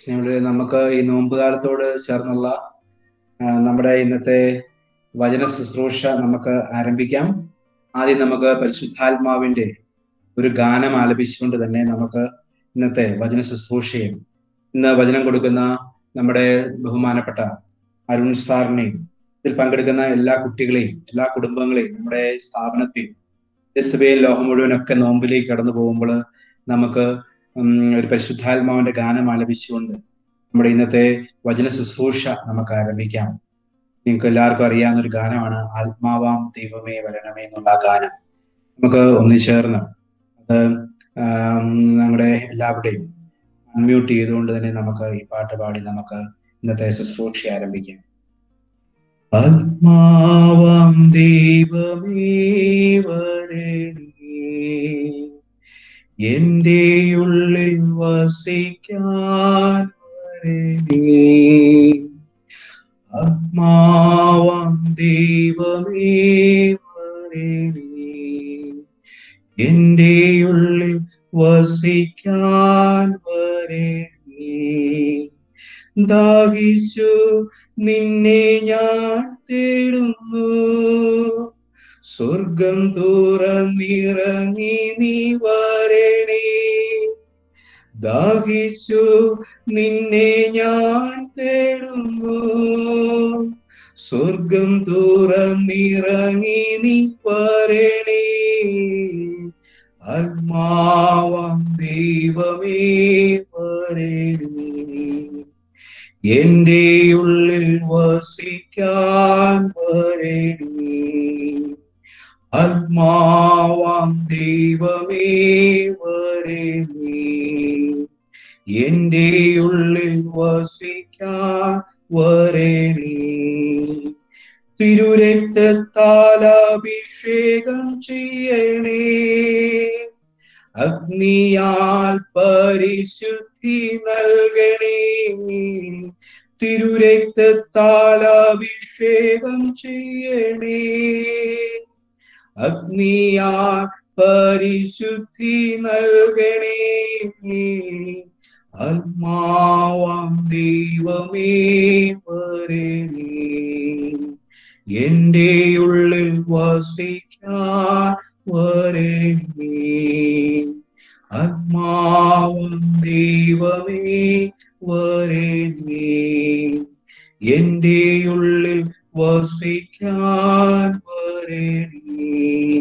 സ്നേഹിതരെ നമുക്ക് ഈ നോമ്പ് കാലത്തോട് ചേർന്നുള്ള ആ, നമ്മുടെ ഇന്നത്തെ വചന ശുശ്രൂഷ നമുക്ക് ആരംഭിക്കാം ആദ്യം നമുക്ക് പരിശുദ്ധാത്മാവിന്റെ ഒരു ഗാനം ആലപിച്ചുകൊണ്ട് തന്നെ നമുക്ക് ഇന്നത്തെ വചന ശുശ്രൂഷയും ഇന്ന് വചനം കൊടുക്കുന്ന നമ്മുടെ ബഹുമാനപ്പെട്ട അരുൺ സാറിനെയും ഇതിൽ പങ്കെടുക്കുന്ന എല്ലാ കുട്ടികളെയും എല്ലാ കുടുംബങ്ങളെയും നമ്മുടെ സ്ഥാപനത്തെയും യെസുബയിൽ ലോകം മുഴുവനൊക്കെ നോമ്പിലേക്ക് കടന്നു പോകുമ്പോൾ നമുക്ക് ഉം, ഒരു പരിശുദ്ധാത്മാവിന്റെ ഗാനം ആലപിച്ചുകൊണ്ട് നമ്മുടെ ഇന്നത്തെ വചന ശുശ്രൂഷ നമുക്ക് ആരംഭിക്കാം നിങ്ങൾക്ക് എല്ലാവർക്കും അറിയാവുന്ന ഒരു ഗാനമാണ് ആത്മാവാം ദൈവമേ വരണമേ എന്നുള്ള ആ ഗാനം നമുക്ക് ഒന്നിച്ചേർന്ന് അത് ആം, നമ്മുടെ എല്ലാവരുടെയും അൺമ്യൂട്ട് ചെയ്തുകൊണ്ട് തന്നെ നമുക്ക് ഈ പാട്ട് പാടി നമുക്ക് ഇന്നത്തെ ശുശ്രൂഷ ആരംഭിക്കാം ആത്മാവാം ദൈവമേ വരണേ എന്റെ ഉള്ളിൽ വസിക്കാൻ വരണേ ആത്മാവാം ദൈവമേ വരണേ എന്റെ ഉള്ളിൽ വസിക്കാൻ വരണേ ദാഹിച്ചു നിന്നെ ഞാൻ തേടുന്നു സ്വർഗം തുറന്നിറങ്ങി നീ വരണേ ദാഹിച്ചു നിന്നെ ഞാൻ തേടുന്നു സ്വർഗം തുറന്നിറങ്ങി നീ വരണേ ആത്മാവാം ദൈവമേ വരണേ എന്റെ ഉള്ളിൽ വസിക്കാൻ വരണേ ആത്മാവാം ദൈവമേ വരണേ എന്റെ ഉള്ളിൽ വസിക്കാൻ വരണേ തിരുരക്തത്താൽ അഭിഷേകം ചെയ്യണേ അഗ്നിയാൽ പരിശുദ്ധി നൽകണേ തിരുരക്തത്താൽ അഭിഷേകം ചെയ്യണേ അഗ്നിയാൽ പരിശുദ്ധി നൽകണേ ആത്മാവാം ദൈവമേ വരണേ എന്റെ ഉള്ളിൽ വസിക്കാൻ വരണേ ആത്മാവം ദൈവമേ വരണേ എന്റെ ഉള്ളിൽ വസിക്കാൻ വരണേ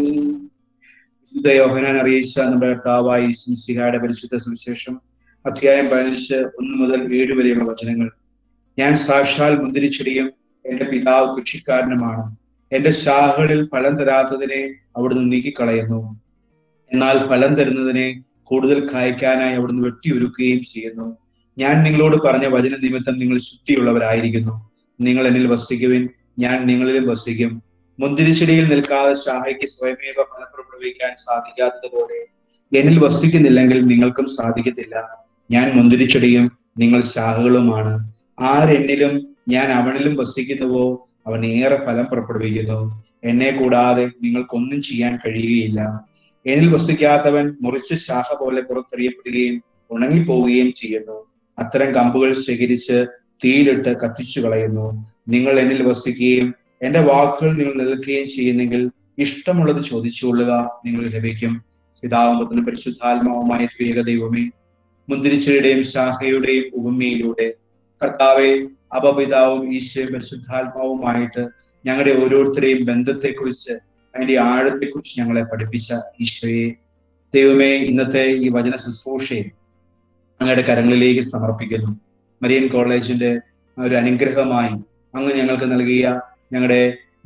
വിശുദ്ധ യോഹനാൻ അറിയിച്ച നമ്മുടെ കർത്താവായി സിൻസിഹായുടെ പരിശുദ്ധ സുവിശേഷം അധ്യായം പതിനഞ്ച് ഒന്ന് മുതൽ ഏഴ് വരെയുള്ള വചനങ്ങൾ ഞാൻ സാക്ഷാൽ മുന്തിരിച്ചെടിയും എന്റെ പിതാവ് കൃഷിക്കാരനുമാണ് എന്റെ ശാഖകളിൽ ഫലം തരാത്തതിനെ അവിടുന്ന് നീക്കിക്കളയുന്നു എന്നാൽ ഫലം തരുന്നതിനെ കൂടുതൽ കായ്ക്കാനായി അവിടുന്ന് വെട്ടിയൊരുക്കുകയും ചെയ്യുന്നു ഞാൻ നിങ്ങളോട് പറഞ്ഞ വചന നിമിത്തം നിങ്ങൾ ശുദ്ധിയുള്ളവരായിരിക്കുന്നു നിങ്ങൾ എന്നിൽ വസിക്കുവിൻ ഞാൻ നിങ്ങളിലും വസിക്കും മുന്തിരിച്ചെടിയിൽ നിൽക്കാതെ ശാഖയ്ക്ക് സ്വയമേവ ഫലം പുറപ്പെടുവിക്കാൻ സാധിക്കാത്തതുപോലെ എന്നിൽ വസിക്കുന്നില്ലെങ്കിൽ നിങ്ങൾക്കും സാധിക്കത്തില്ല ഞാൻ മുന്തിരിച്ചെടിയും നിങ്ങൾ ശാഖകളുമാണ് ആരെന്നിലും ഞാൻ അവനിലും വസിക്കുന്നുവോ അവൻ ഏറെ ഫലം പുറപ്പെടുവിക്കുന്നു എന്നെ കൂടാതെ നിങ്ങൾക്കൊന്നും ചെയ്യാൻ കഴിയുകയില്ല എന്നിൽ വസിക്കാത്തവൻ മുറിച്ച ശാഖ പോലെ പുറത്തെറിയപ്പെടുകയും ഉണങ്ങിപ്പോവുകയും ചെയ്യുന്നു അത്തരം കമ്പുകൾ ശേഖരിച്ച് തീയിലിട്ട് കത്തിച്ചു കളയുന്നു നിങ്ങൾ എന്നിൽ വസിക്കുകയും എന്റെ വാക്കുകൾ നിങ്ങൾ നിൽക്കുകയും ചെയ്യുന്നെങ്കിൽ ഇഷ്ടമുള്ളത് ചോദിച്ചുകൊള്ളുക നിങ്ങൾ ലഭിക്കും പിതാവുമ്പത്തിന് പരിശുദ്ധാത്മാവുമായ ത്രിയേക ദൈവമേ മുന്തിരിച്ചയുടെയും ശാഖയുടെയും ഉപമയിലൂടെ കർത്താവെ അപപിതാവും ഈശോയും പരിശുദ്ധാത്മാവുമായിട്ട് ഞങ്ങളുടെ ഓരോരുത്തരെയും ബന്ധത്തെക്കുറിച്ച് അതിന്റെ ആഴത്തെക്കുറിച്ച് ഞങ്ങളെ പഠിപ്പിച്ച ഈശോയെ ദൈവമേ ഇന്നത്തെ ഈ വചന ശുശ്രൂഷയെ അങ്ങയുടെ കരങ്ങളിലേക്ക് സമർപ്പിക്കുന്നു മരിയൻ കോളേജിന്റെ ഒരു അനുഗ്രഹമായി അങ്ങ് ഞങ്ങൾക്ക് നൽകിയ ഞങ്ങളുടെ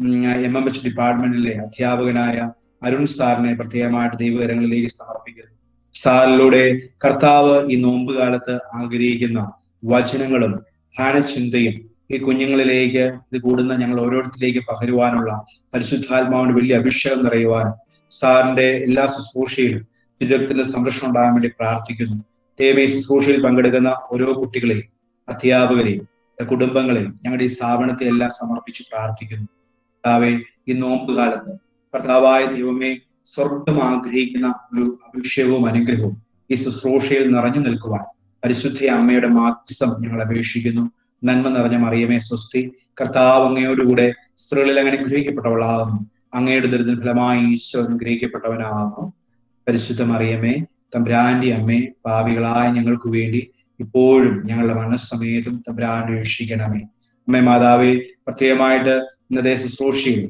എം എം എച്ച് ഡിപ്പാർട്ട്മെന്റിലെ അധ്യാപകനായ അരുൺ സാറിനെ പ്രത്യേകമായിട്ട് ദൈവകരങ്ങളിലേക്ക് സമർപ്പിക്കുന്നു സാറിലൂടെ കർത്താവ് ഈ നോമ്പ് കാലത്ത് ആഗ്രഹിക്കുന്ന വചനങ്ങളും ധ്യാനചിന്തയും ഈ കുഞ്ഞുങ്ങളിലേക്ക് ഇത് കൂടുന്ന ഞങ്ങൾ ഓരോരുത്തരിലേക്ക് പകരുവാനുള്ള പരിശുദ്ധാത്മാവിന്റെ വലിയ അഭിഷേകം നിറയുവാനും സാറിന്റെ എല്ലാ ശുശ്രൂഷയിലും തിരുരത്തിന്റെ സംരക്ഷണം ഉണ്ടാകാൻ വേണ്ടി പ്രാർത്ഥിക്കുന്നു ദൈവം ഈ ശുശ്രൂഷയിൽ പങ്കെടുക്കുന്ന ഓരോ കുട്ടികളെയും അധ്യാപകരെയും കുടുംബങ്ങളെയും ഞങ്ങളുടെ ഈ സ്ഥാപനത്തെ എല്ലാം സമർപ്പിച്ച് പ്രാർത്ഥിക്കുന്നു കർത്താവെ ഈ നോമ്പ് കാലത്ത് കർത്താവായ ദൈവമേ സ്വർഗം ആഗ്രഹിക്കുന്ന ഒരു അഭിഷേകവും അനുഗ്രഹവും ഈ ശുശ്രൂഷയിൽ നിറഞ്ഞു നിൽക്കുവാൻ പരിശുദ്ധ അമ്മയുടെ മാധ്യസ്ഥം ഞങ്ങൾ അപേക്ഷിക്കുന്നു നന്മ നിറഞ്ഞ മറിയമേ സ്വസ്തി കർത്താവ് അങ്ങയോടുകൂടെ സ്ത്രീകളിൽ അങ്ങനെ ഗ്രഹിക്കപ്പെട്ടവളാകുന്നു അങ്ങയുടെ ദുരിതം ഫലമായി ഈശോ അനുഗ്രഹിക്കപ്പെട്ടവനാകുന്നു പരിശുദ്ധ മറിയമേ തമ്പ്രാന്റെ അമ്മേ പാവികളായ ഞങ്ങൾക്ക് വേണ്ടി ഇപ്പോഴും ഞങ്ങളുടെ മനസ്സമേതും തമ്പ്രാന്റെ രക്ഷിക്കണമേ അമ്മേ മാതാവേ പ്രത്യേകമായിട്ട് ഇന്നത്തെ ശുശ്രൂഷയിൽ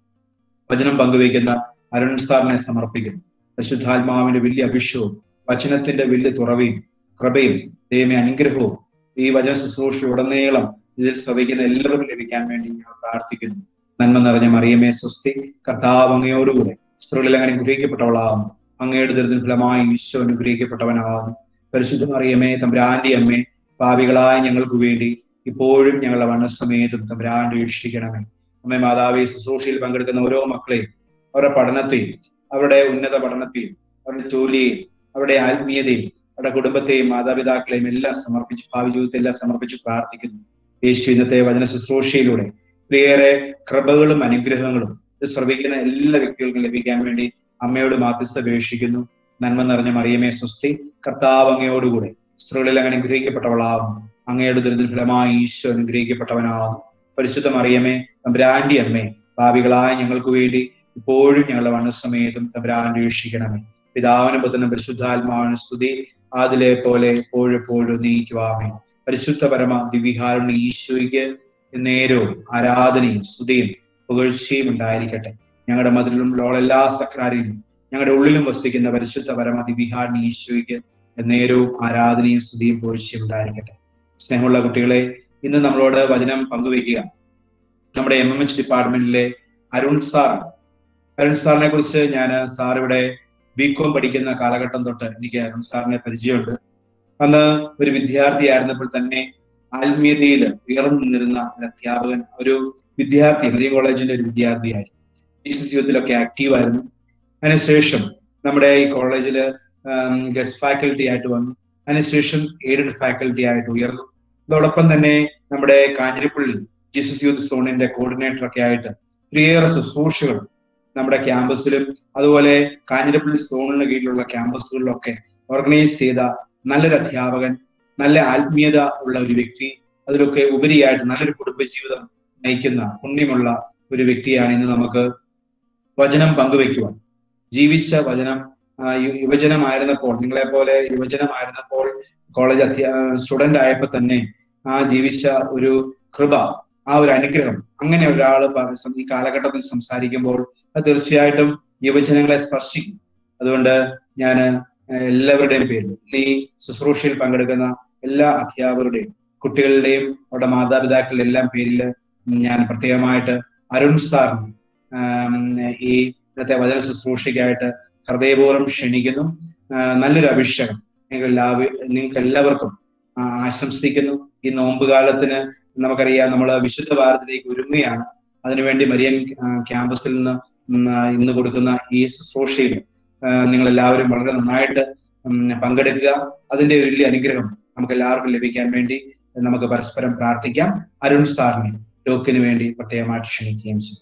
വചനം പങ്കുവയ്ക്കുന്ന അരുൺ സാറിനെ സമർപ്പിക്കുന്നു പരിശുദ്ധാത്മാവിന്റെ വലിയ അഭിഷേകവും വചനത്തിന്റെ വലിയ തുറവിയും കൃപയും ദൈവമേ അനുഗ്രഹവും ഈ വചന ശുശ്രൂഷയിലുടനീളം ഇതിൽ ശ്രവിക്കുന്ന എല്ലാവർക്കും ലഭിക്കാൻ വേണ്ടി ഞങ്ങൾ പ്രാർത്ഥിക്കുന്നു നന്മ നിറഞ്ഞ മറിയമേ സ്വസ്തി കർത്താവ് അങ്ങയോടുകൂടെ സ്ത്രീകളിൽ അങ്ങനെ ഗ്രഹിക്കപ്പെട്ടവളാകുന്നു അങ്ങയുടെ ദുരിതം ഫലമായി ഈശോ അനുഗ്രഹിക്കപ്പെട്ടവനാകുന്നു പരിശുദ്ധ മറിയമേ തമ്പുരാന്റെ അമ്മേ പാവികളായ ഞങ്ങൾക്ക് വേണ്ടി ഇപ്പോഴും ഞങ്ങളുടെ മനസ്സമേതും തമ്പുരാന്റെ രക്ഷിക്കണമേ അമ്മേ മാതാവി ശുശ്രൂഷയിൽ പങ്കെടുക്കുന്ന ഓരോ മക്കളെയും അവരുടെ പഠനത്തെയും അവരുടെ ഉന്നത പഠനത്തെയും അവരുടെ ജോലിയെയും അവരുടെ ആത്മീയതയും അവരുടെ കുടുംബത്തെയും മാതാപിതാക്കളെയും എല്ലാം സമർപ്പിച്ച് ഭാവി ജീവിതത്തെ എല്ലാം സമർപ്പിച്ച് പ്രാർത്ഥിക്കുന്നു യേശു ഇന്നത്തെ വചന ശുശ്രൂഷയിലൂടെ ഒത്തിരിയേറെ കൃപകളും അനുഗ്രഹങ്ങളും ഇത് ശ്രവിക്കുന്ന എല്ലാ വ്യക്തികൾക്കും ലഭിക്കാൻ വേണ്ടി അമ്മയോട് മാധ്യസ്ഥ അപേക്ഷിക്കുന്നു നന്മ നിറഞ്ഞ മറിയമേ സ്വസ്തി കർത്താവ് അങ്ങയോടുകൂടെ സ്ത്രീകളിൽ അങ്ങനെ അനുഗ്രഹിക്കപ്പെട്ടവളാകും അങ്ങയുടെ ദുരിതം ഫലമായി ഈശോ അനുഗ്രഹിക്കപ്പെട്ടവനാകും പരിശുദ്ധ മറിയമേ തമ്പുരാന്റെ അമ്മേ ഭാവികളായ ഞങ്ങൾക്ക് വേണ്ടി ഇപ്പോഴും ഞങ്ങളുടെ മനസ്സമേതും തമ്പുരാന്റെ രക്ഷിക്കണമേ പിതാവിനും പുത്രനും പരിശുദ്ധാത്മാവിനും സ്തുതി അതിലെ പോലെ എപ്പോഴെപ്പോഴും നീക്കുവാമേ പരിശുദ്ധ പരമ ദിവ്യകാരുണ്യ ഈശോയ്ക്ക് നേരവും ആരാധനയും സ്തുതിയും പുകഴ്ചയും ഉണ്ടായിരിക്കട്ടെ ഞങ്ങളുടെ മതിലും ലോളെല്ലാ സക്രാരിലും ഞങ്ങളുടെ ഉള്ളിലും വസിക്കുന്ന പരിശുദ്ധ പരമ ദിവ്യകാരുണ്യ ഈശോയ്ക്ക് നേരവും ആരാധനയും സ്തുതിയും പുകഴ്ചയും ഉണ്ടായിരിക്കട്ടെ സ്നേഹമുള്ള കുട്ടികളെ ഇന്ന് നമ്മളോട് വചനം പങ്കുവയ്ക്കുക നമ്മുടെ എം എം എച്ച് ഡിപ്പാർട്ട്മെന്റിലെ അരുൺ സാർ അരുൺ സാറിനെ കുറിച്ച് ഞാൻ സാർ ഇവിടെ ബികോം പഠിക്കുന്ന കാലഘട്ടം തൊട്ട് എനിക്ക് അരുൺ സാറിനെ പരിചയമുണ്ട് അന്ന് ഒരു വിദ്യാർത്ഥി ആയിരുന്നപ്പോൾ തന്നെ ആത്മീയതയിൽ ഉയർന്നു നിന്നിരുന്ന ഒരു അധ്യാപകൻ ഒരു വിദ്യാർത്ഥി മരിയ കോളേജിന്റെ ഒരു വിദ്യാർത്ഥിയായിരുന്നു ജീസസ് യൂത്തിലൊക്കെ ആക്റ്റീവ് ആയിരുന്നു അതിനുശേഷം നമ്മുടെ ഈ കോളേജിൽ ഗസ്റ്റ് ഫാക്കൽറ്റി ആയിട്ട് വന്നു അതിനുശേഷം എയ്ഡഡ് ഫാക്കൽറ്റി ആയിട്ട് ഉയർന്നു അതോടൊപ്പം തന്നെ നമ്മുടെ കാഞ്ഞിരപ്പള്ളി ജീസസ് യൂത്ത് സോണിന്റെ കോർഡിനേറ്റർ ഒക്കെ ആയിട്ട് ഒത്തിരിയേറെ ശുശ്രൂഷകൾ നമ്മുടെ ക്യാമ്പസിലും അതുപോലെ കാഞ്ഞിരപ്പള്ളി സോണിന് കീഴിലുള്ള ക്യാമ്പസുകളിലൊക്കെ ഓർഗനൈസ് ചെയ്ത നല്ലൊരു അധ്യാപകൻ നല്ല ആത്മീയത ഉള്ള ഒരു വ്യക്തി അതിലൊക്കെ ഉപരിയായിട്ട് നല്ലൊരു കുടുംബജീവിതം നയിക്കുന്ന പുണ്യമുള്ള ഒരു വ്യക്തിയാണ് ഇന്ന് നമുക്ക് വചനം പങ്കുവെക്കുവാൻ ജീവിച്ച വചനം യുവജനമായിരുന്നപ്പോൾ നിങ്ങളെ പോലെ യുവജനമായിരുന്നപ്പോൾ കോളേജ് അധ്യാ സ്റ്റുഡന്റ് ആയപ്പോൾ തന്നെ ആ ജീവിച്ച ഒരു കൃപ ആ ഒരു അനുഗ്രഹം അങ്ങനെ ഒരാൾ ഈ കാലഘട്ടത്തിൽ സംസാരിക്കുമ്പോൾ അത് തീർച്ചയായിട്ടും യുവജനങ്ങളെ സ്പർശിക്കും അതുകൊണ്ട് ഞാൻ എല്ലാവരുടെയും പേരിൽ ഈ ശുശ്രൂഷയിൽ പങ്കെടുക്കുന്ന എല്ലാ അധ്യാപകരുടെയും കുട്ടികളുടെയും അവരുടെ മാതാപിതാക്കളുടെ എല്ലാം പേരിൽ ഞാൻ പ്രത്യേകമായിട്ട് അരുൺ സാറിന് ഈ ഇന്നത്തെ വചന ശുശ്രൂഷയ്ക്കായിട്ട് ഹൃദയപൂർവ്വം ക്ഷണിക്കുന്നു നല്ലൊരു അഭിഷേകം നിങ്ങൾ എല്ലാവരും നിങ്ങൾക്ക് എല്ലാവർക്കും ആശംസിക്കുന്നു ഈ നോമ്പ് കാലത്തിന് നമുക്കറിയാം നമ്മൾ വിശുദ്ധ ഭാരതത്തിലേക്ക് ഒരുങ്ങുകയാണ് അതിനുവേണ്ടി മരിയൻ ക്യാമ്പസിൽ നിന്ന് ഇന്ന് കൊടുക്കുന്ന ഈ ശുശ്രൂഷയിൽ നിങ്ങൾ എല്ലാവരും വളരെ നന്നായിട്ട് പങ്കെടുക്കുക അതിന്റെ ഒരു വലിയ അനുഗ്രഹം നമുക്ക് എല്ലാവർക്കും ലഭിക്കാൻ വേണ്ടി നമുക്ക് പരസ്പരം പ്രാർത്ഥിക്കാം അരുൺ സാറിനെ ടോക്കിന് വേണ്ടി പ്രത്യേകമായിട്ട് ക്ഷണിക്കുകയും ചെയ്യും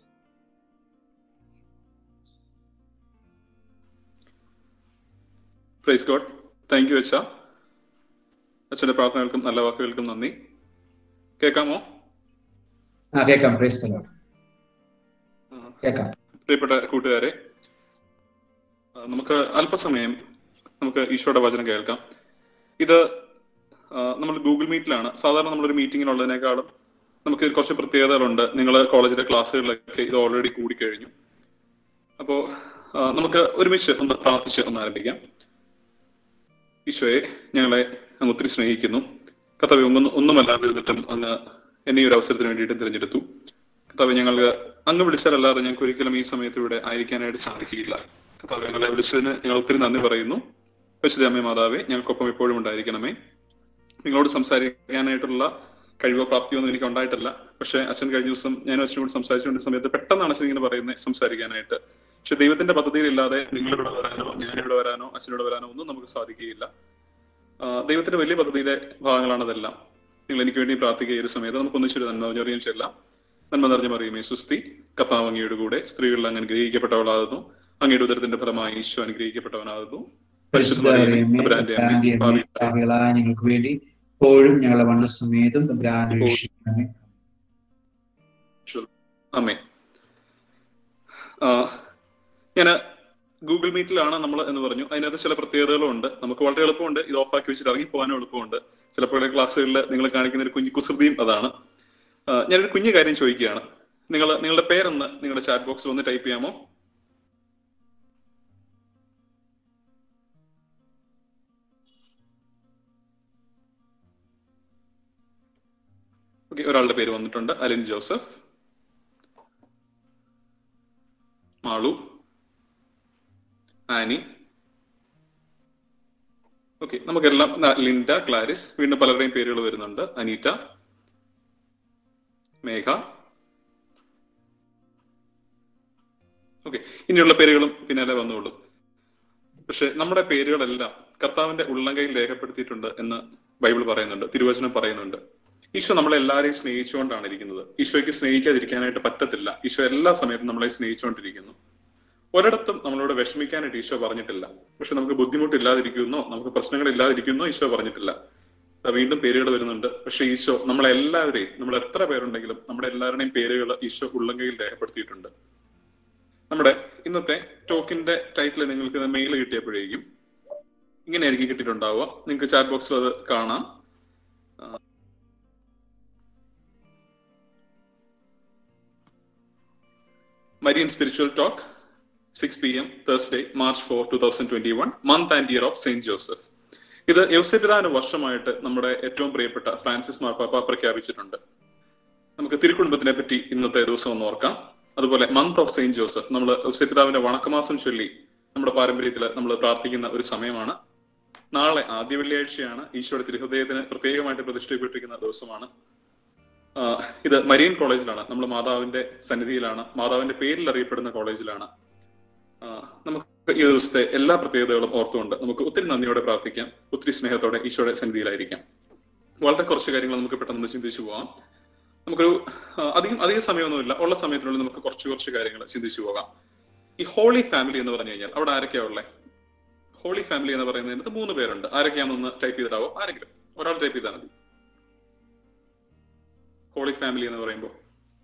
പ്രൈസ് ഗോഡ് താങ്ക് യു അച്ഛ അച്ഛന്റെ പ്രാർത്ഥനകൾക്കും നല്ല വാക്കുകൾക്കും നന്ദി കേൾക്കാമോ ആ കേൾക്കാം പ്രൈസ് കേൾക്കാം പ്രിയപ്പെട്ട കൂട്ടുകാരെ നമുക്ക് അല്പസമയം നമുക്ക് ഈശോയുടെ വചനം കേൾക്കാം ഇത് നമ്മൾ ഗൂഗിൾ മീറ്റിലാണ് സാധാരണ നമ്മളൊരു മീറ്റിങ്ങിനുള്ളതിനേക്കാളും നമുക്ക് കുറച്ച് പ്രത്യേകതകളുണ്ട് നിങ്ങൾ കോളേജിലെ ക്ലാസ്സുകളിലൊക്കെ ഇത് ഓൾറെഡി കൂടിക്കഴിഞ്ഞു അപ്പോൾ നമുക്ക് ഒരുമിച്ച് ഒന്ന് പ്രാർത്ഥിച്ച് ഒന്ന് ആരംഭിക്കാം ഈശോയെ ഞങ്ങളെ അങ്ങ് ഒത്തിരി സ്നേഹിക്കുന്നു കർത്താവ് ഒന്നും ഒന്നുമല്ലാതെ ഇരുന്നിട്ടും അങ്ങ് എന്നെ ഈ ഒരു അവസരത്തിന് വേണ്ടിയിട്ട് തിരഞ്ഞെടുത്തു കർത്താവ് ഞങ്ങൾക്ക് അങ്ങ് വിളിച്ചാലല്ലാതെ ഞങ്ങൾക്ക് ഒരിക്കലും ഈ സമയത്ത് ഇവിടെ ആയിരിക്കാനായിട്ട് സാധിക്കില്ല കർത്താവ് ഞങ്ങളെ വിളിച്ചതിന് ഞങ്ങൾ ഒത്തിരി നന്ദി പറയുന്നു പരിശുദ്ധ അമ്മ മാതാവേ ഞങ്ങൾക്കൊപ്പം എപ്പോഴും ഉണ്ടായിരിക്കണമേ നിങ്ങളോട് സംസാരിക്കാനായിട്ടുള്ള കഴിവോ പ്രാപ്തിയോ ഒന്നും എനിക്ക് ഉണ്ടായിട്ടില്ല പക്ഷെ അച്ഛൻ കഴിഞ്ഞ ദിവസം ഞാൻ അച്ഛനോട് സംസാരിച്ചുകൊണ്ട സമയത്ത് പെട്ടെന്നാണ് അച്ഛൻ ഇങ്ങനെ പറയുന്നത് സംസാരിക്കാനായിട്ട് പക്ഷെ ദൈവത്തിന്റെ പദ്ധതിയിലില്ലാതെ നിങ്ങളിവിടെ വരാനോ ഞാനിവിടെ വരാനോ അച്ഛനിവിടെ വരാനോ ഒന്നും നമുക്ക് സാധിക്കുകയില്ല ദൈവത്തിന്റെ വലിയ പദ്ധതിയിലെ ഭാഗങ്ങളാണ് അതെല്ലാം നിങ്ങൾ എനിക്ക് വേണ്ടി പ്രാർത്ഥിക്കുക ഈ ഒരു സമയത്ത് നമുക്ക് ഒന്നിച്ചൊരു നന്മ അറിയാൻ ചെല്ലാം നന്മ നിറഞ്ഞ മറിയുമേ സുസ്തി കർത്താവ് അങ്ങയുടെ കൂടെ സ്ത്രീകളിൽ അങ്ങ് അനുഗ്രഹിക്കപ്പെട്ടവളാകുന്നു അങ്ങയുടെ ഉദരത്തിന്റെ ഫലമായി ഈശോ അനുഗ്രഹിക്കപ്പെട്ടവനാകുന്നു പരിശുദ്ധ മറിയമേ, തമ്പുരാന്റെ അമ്മേ, പാപികളായ ഞങ്ങൾക്ക് വേണ്ടി ഇപ്പോഴും ഞങ്ങളെ മരണസമേതം തമ്പുരാന്റെ രക്ഷിക്കണമേ അമ്മേ ഞാൻ ഗൂഗിൾ മീറ്റിലാണ് നമ്മൾ എന്ന് പറഞ്ഞു അതിനകത്ത് ചില പ്രത്യേകതകളും ഉണ്ട് നമുക്ക് വളരെ എളുപ്പമുണ്ട് ഇത് ഓഫാക്കി വെച്ചിട്ട് ഇറങ്ങി പോകാനും എളുപ്പമുണ്ട് ചിലപ്പോൾ ക്ലാസ്സുകളിൽ നിങ്ങൾ കാണിക്കുന്ന ഒരു കുഞ്ഞു കുസൃതിയും അതാണ് ആ, ഞാനൊരു കുഞ്ഞു കാര്യം ചോദിക്കുകയാണ് നിങ്ങൾ നിങ്ങളുടെ പേരൊന്ന് നിങ്ങളുടെ ചാറ്റ് ബോക്സിൽ ഒന്ന് ടൈപ്പ് ചെയ്യാമോ ഓക്കെ ഒരാളുടെ പേര് വന്നിട്ടുണ്ട് അലിൻ ജോസഫ് മാളു ആനി ഓക്കെ നമുക്കെല്ലാം ന- ലിൻഡ ക്ലാരിസ് വീണ്ടും പലരുടെയും പേരുകൾ വരുന്നുണ്ട് അനീറ്റ മേഘ ഓക്കെ ഇനിയുള്ള പേരുകളും പിന്നാലെ വന്നോളൂ പക്ഷെ നമ്മുടെ പേരുകളെല്ലാം കർത്താവിന്റെ ഉള്ളംകൈയിൽ രേഖപ്പെടുത്തിയിട്ടുണ്ട് എന്ന് ബൈബിൾ പറയുന്നുണ്ട് തിരുവചനം പറയുന്നുണ്ട് ഈശോ നമ്മളെ എല്ലാവരെയും സ്നേഹിച്ചുകൊണ്ടാണ് ഇരിക്കുന്നത് ഈശോയ്ക്ക് സ്നേഹിക്കാതിരിക്കാനായിട്ട് പറ്റത്തില്ല ഈശോ എല്ലാ സമയത്തും നമ്മളെ സ്നേഹിച്ചുകൊണ്ടിരിക്കുന്നു ഒരിടത്തും നമ്മളോട് വിഷമിക്കാനായിട്ട് ഈശോ പറഞ്ഞിട്ടില്ല പക്ഷെ നമുക്ക് ബുദ്ധിമുട്ടില്ലാതിരിക്കുന്നോ നമുക്ക് പ്രശ്നങ്ങൾ ഇല്ലാതിരിക്കുന്നോ ഈശോ പറഞ്ഞിട്ടില്ല ദാ വീണ്ടും പേരുകൾ വരുന്നുണ്ട് പക്ഷെ ഈശോ നമ്മളെല്ലാവരെയും നമ്മൾ എത്ര പേരുണ്ടെങ്കിലും നമ്മുടെ എല്ലാവരുടെയും പേരുകൾ ഈശോ ഉള്ളംകൈയിൽ രേഖപ്പെടുത്തിയിട്ടുണ്ട് നമ്മുടെ ഇന്നത്തെ ടോക്കിന്റെ ടൈറ്റിൽ നിങ്ങൾക്ക് മെയിൽ കിട്ടിയപ്പോഴേക്കും ഇങ്ങനെയായിരിക്കും കിട്ടിയിട്ടുണ്ടാവുക നിങ്ങൾക്ക് ചാറ്റ് ബോക്സിൽ അത് കാണാം Marian spiritual talk six P M Thursday March four two thousand twenty one month and year of saint Joseph ഇത് യൗസപിതാന വർഷമായിട്ട് നമ്മുടെ ഏറ്റവും പ്രിയപ്പെട്ട ഫ്രാൻസിസ് മാർപ്പാപ്പ പ്രഖ്യാപിച്ചിട്ടുണ്ട് നമുക്ക് തിരുക്കുടുംബത്തിനെ പറ്റി ഇന്നത്തെ ദിവസം ഒന്ന് ഓർക്കാം അതുപോലെ മന്ത് ഓഫ് സെയിന്റ് ജോസഫ് നമ്മൾ യൗസപിതാവിന്റെ വണക്കമാസം ചൊല്ലി നമ്മുടെ പാരമ്പര്യത്തിൽ നമ്മൾ പ്രാർത്ഥിക്കുന്ന ഒരു സമയമാണ് നാളെ ആദ്യ വെള്ളിയാഴ്ചയാണ് ഈശോയുടെ തിരുഹൃദയത്തിന് പ്രത്യേകമായിട്ട് പ്രതിഷ്ഠിക്കപ്പെട്ടിരിക്കുന്ന ദിവസമാണ് ആഹ് ഇത് മരിയൻ കോളേജിലാണ് നമ്മൾ മാതാവിന്റെ സന്നിധിയിലാണ് മാതാവിന്റെ പേരിൽ അറിയപ്പെടുന്ന കോളേജിലാണ് ആഹ് നമുക്ക് ഈ ദിവസത്തെ എല്ലാ പ്രത്യേകതകളും ഓർത്തുകൊണ്ട് നമുക്ക് ഒത്തിരി നന്ദിയോടെ പ്രാർത്ഥിക്കാം ഒത്തിരി സ്നേഹത്തോടെ ഈശോയുടെ സന്നിധിയിലായിരിക്കാം വളരെ കുറച്ച് കാര്യങ്ങൾ നമുക്ക് പെട്ടെന്ന് ഒന്ന് ചിന്തിച്ചു പോകാം നമുക്കൊരു ആഹ് അധികം അധിക സമയമൊന്നുമില്ല ഉള്ള സമയത്തിനുള്ളിൽ നമുക്ക് കുറച്ച് കുറച്ച് കാര്യങ്ങൾ ചിന്തിച്ചു പോകാം ഈ ഹോളി ഫാമിലി എന്ന് പറഞ്ഞു കഴിഞ്ഞാൽ അവിടെ ആരൊക്കെയാ ഉള്ളത് ഹോളി ഫാമിലി എന്ന് പറയുന്നതിനകത്ത് മൂന്ന് പേരുണ്ട് ആരൊക്കെയാണെന്ന് ടൈപ്പ് ചെയ്തിടാവോ ആരെങ്കിലും ഒരാൾ ടൈപ്പ് ചെയ്താൽ മതി ഹോളി ഫാമിലി എന്ന് പറയുമ്പോൾ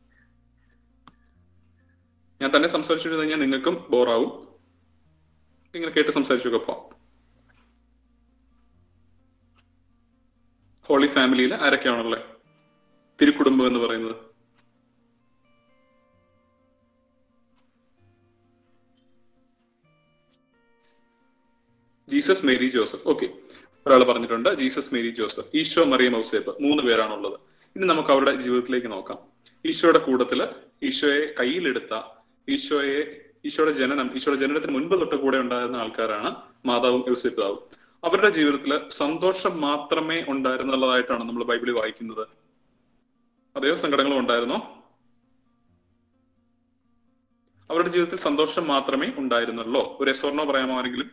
ഞാൻ തന്നെ സംസാരിച്ചിട്ട് കഴിഞ്ഞാൽ നിങ്ങൾക്കും ബോറാവും ഇങ്ങനെ കേട്ട് സംസാരിച്ചൊക്കെ പോവാം ഹോളി ഫാമിലിയിൽ ആരൊക്കെയാണുള്ളത് തിരുക്കുടുംബം എന്ന് പറയുന്നത് ജീസസ് മേരി ജോസഫ് ഓക്കെ ഒരാൾ പറഞ്ഞിട്ടുണ്ട് Jesus Mary Joseph Eesho Mariyam Ouseppu മൂന്ന് പേരാണുള്ളത് ഇനി നമുക്ക് അവരുടെ ജീവിതത്തിലേക്ക് നോക്കാം ഈശോയുടെ കൂട്ടത്തില് ഈശോയെ കയ്യിലെടുത്ത ഈശോയെ ഈശോയുടെ ജനനം ഈശോയുടെ ജനനത്തിന് മുൻപ് തൊട്ട് കൂടെ ഉണ്ടായിരുന്ന ആൾക്കാരാണ് മാതാവും ഔസേപ്പിതാവും അവരുടെ ജീവിതത്തിൽ സന്തോഷം മാത്രമേ ഉണ്ടായിരുന്നുള്ളതായിട്ടാണ് നമ്മൾ ബൈബിളിൽ വായിക്കുന്നത് അതെയോ സങ്കടങ്ങളും ഉണ്ടായിരുന്നോ അവരുടെ ജീവിതത്തിൽ സന്തോഷം മാത്രമേ ഉണ്ടായിരുന്നുള്ളൂ ഒരു എസ്വർണോ പറയാമോ ആരെങ്കിലും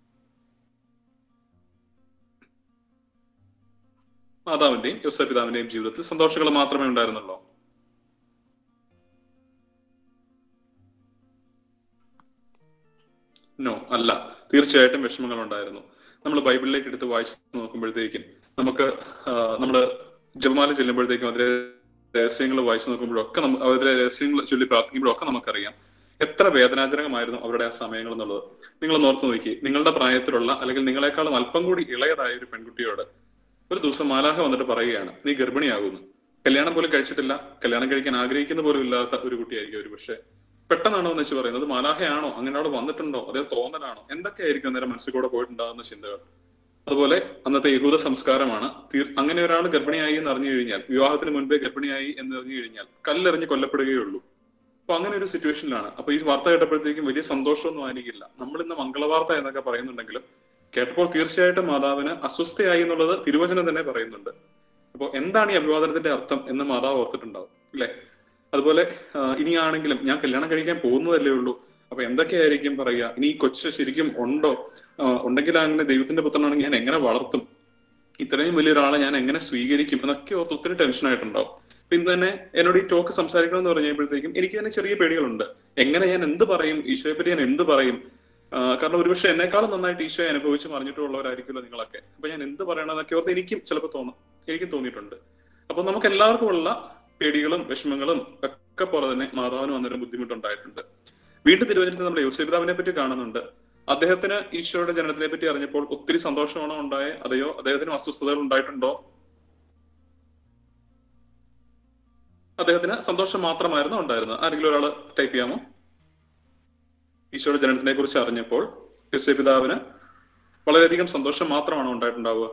മാതാവിന്റെയും യോസഫ് പിതാവിന്റെയും ജീവിതത്തിൽ സന്തോഷങ്ങൾ മാത്രമേ ഉണ്ടായിരുന്നുള്ളൂ നോ അല്ല തീർച്ചയായിട്ടും വിഷമങ്ങൾ ഉണ്ടായിരുന്നു നമ്മൾ ബൈബിളിലേക്ക് എടുത്ത് വായിച്ചു നോക്കുമ്പോഴത്തേക്കും നമുക്ക് നമ്മൾ ജപമാല ചെല്ലുമ്പോഴത്തേക്കും അതിലെ രഹസ്യങ്ങൾ വായിച്ചു നോക്കുമ്പോഴൊക്കെ നമ്മ അതിലെ രഹസ്യങ്ങൾ ചൊല്ലി പ്രാർത്ഥിക്കുമ്പോഴൊക്കെ നമുക്കറിയാം എത്ര വേദനാജനകമായിരുന്നു അവരുടെ ആ സമയങ്ങൾ എന്നുള്ളത് നിങ്ങൾ ഓർത്ത് നോക്കി നിങ്ങളുടെ പ്രായത്തിലുള്ള അല്ലെങ്കിൽ നിങ്ങളെക്കാളും അല്പം കൂടി ഇളയതായ ഒരു പെൺകുട്ടിയോട് ഒരു ദിവസം മാലാഹ വന്നിട്ട് പറയുകയാണ് നീ ഗർഭിണിയാകുന്നു കല്യാണം പോലും കഴിച്ചിട്ടില്ല കല്യാണം കഴിക്കാൻ ആഗ്രഹിക്കുന്ന പോലും ഇല്ലാത്ത ഒരു കുട്ടിയായിരിക്കും ഒരു പക്ഷേ പെട്ടെന്നാണോ എന്ന് വെച്ച് പറയുന്നത് മാലാഹയാണോ അങ്ങനെ അവിടെ വന്നിട്ടുണ്ടോ അതേ തോന്നലാണോ എന്തൊക്കെയായിരിക്കും അന്നേരം മനസ്സിൽ കൂടെ പോയിട്ടുണ്ടാകുന്ന ചിന്തകൾ അതുപോലെ അന്നത്തെ യഹൂദ സംസ്കാരമാണ് തീർ അങ്ങനെ ഒരാൾ ഗർഭിണിയായി എന്ന് അറിഞ്ഞു കഴിഞ്ഞാൽ വിവാഹത്തിന് മുൻപേ ഗർഭിണിയായി എന്ന് അറിഞ്ഞു കഴിഞ്ഞാൽ കല്ലെറിഞ്ഞ് കൊല്ലപ്പെടുകയുള്ളൂ അപ്പൊ അങ്ങനെ ഒരു സിറ്റുവേഷനിലാണ് അപ്പൊ ഈ വാർത്ത കേട്ടപ്പോഴത്തേക്കും വലിയ സന്തോഷമൊന്നും ആയിരിക്കില്ല നമ്മൾ ഇന്ന് മംഗളവാർത്ത എന്നൊക്കെ പറയുന്നുണ്ടെങ്കിലും കേട്ടപ്പോൾ തീർച്ചയായിട്ടും മാതാവിന് അസ്വസ്ഥയായി എന്നുള്ളത് തിരുവചനം തന്നെ പറയുന്നുണ്ട് അപ്പോൾ എന്താണ് ഈ അഭിവാദനത്തിന്റെ അർത്ഥം എന്ന് മാതാവ് ഓർത്തിട്ടുണ്ടാവും അല്ലെ അതുപോലെ ഇനിയാണെങ്കിലും ഞാൻ കല്യാണം കഴിക്കാൻ പോകുന്നതല്ലേ ഉള്ളൂ അപ്പൊ എന്തൊക്കെയായിരിക്കും പറയുക ഇനി ഈ കൊച്ച് ശരിക്കും ഉണ്ടോ ഉണ്ടെങ്കിൽ അങ്ങനെ ദൈവത്തിന്റെ പുത്രനാണെങ്കിൽ ഞാൻ എങ്ങനെ വളർത്തും ഇത്രയും വലിയൊരാളെ ഞാൻ എങ്ങനെ സ്വീകരിക്കും എന്നൊക്കെ ഓർത്ത് ഒത്തിരി ടെൻഷൻ ആയിട്ടുണ്ടാവും അപ്പൊ ഇന്ന് തന്നെ എന്നോട് ഈ ടോക്ക് സംസാരിക്കണം എന്ന് പറഞ്ഞപ്പോഴത്തേക്കും എനിക്ക് തന്നെ ചെറിയ പേടികളുണ്ട് എങ്ങനെ ഞാൻ എന്ത് പറയും ഈശോയെ പറ്റി ഞാൻ എന്ത് പറയും ആ, കാരണം ഒരുപക്ഷെ എന്നെക്കാളും നന്നായിട്ട് ഈശോയെ അനുഭവിച്ച് മറിഞ്ഞിട്ടുള്ളവരായിരിക്കുമല്ലോ നിങ്ങളൊക്കെ അപ്പൊ ഞാൻ എന്ത് പറയണമെന്നൊക്കെ ഓർത്ത് എനിക്കും ചിലപ്പോൾ തോന്നും എനിക്കും തോന്നിയിട്ടുണ്ട് അപ്പൊ നമുക്ക് എല്ലാവർക്കും ഉള്ള പേടികളും വിഷമങ്ങളും ഒക്കെ പോലെ തന്നെ മാതാവിന് വന്നൊരു ബുദ്ധിമുട്ടുണ്ടായിട്ടുണ്ട് വീണ്ടും തിരുവനന്തപുരത്ത് നമ്മുടെ യോസേപിതാവിനെ പറ്റി കാണുന്നുണ്ട് അദ്ദേഹത്തിന് ഈശോയുടെ ജനനത്തിനെ പറ്റി അറിഞ്ഞപ്പോൾ ഒത്തിരി സന്തോഷമാണോ ഉണ്ടായേ അതെയോ അദ്ദേഹത്തിന് അസ്വസ്ഥതകൾ ഉണ്ടായിട്ടുണ്ടോ അദ്ദേഹത്തിന് സന്തോഷം മാത്രമായിരുന്നു ഉണ്ടായിരുന്നത് ആരെങ്കിലും ഒരാൾ ടൈപ്പ് ചെയ്യാമോ ഈശോയുടെ ജനനത്തിനെ കുറിച്ച് അറിഞ്ഞപ്പോൾ യോസേ പിതാവിന് വളരെയധികം സന്തോഷം മാത്രമാണ് ഉണ്ടായിട്ടുണ്ടാവുക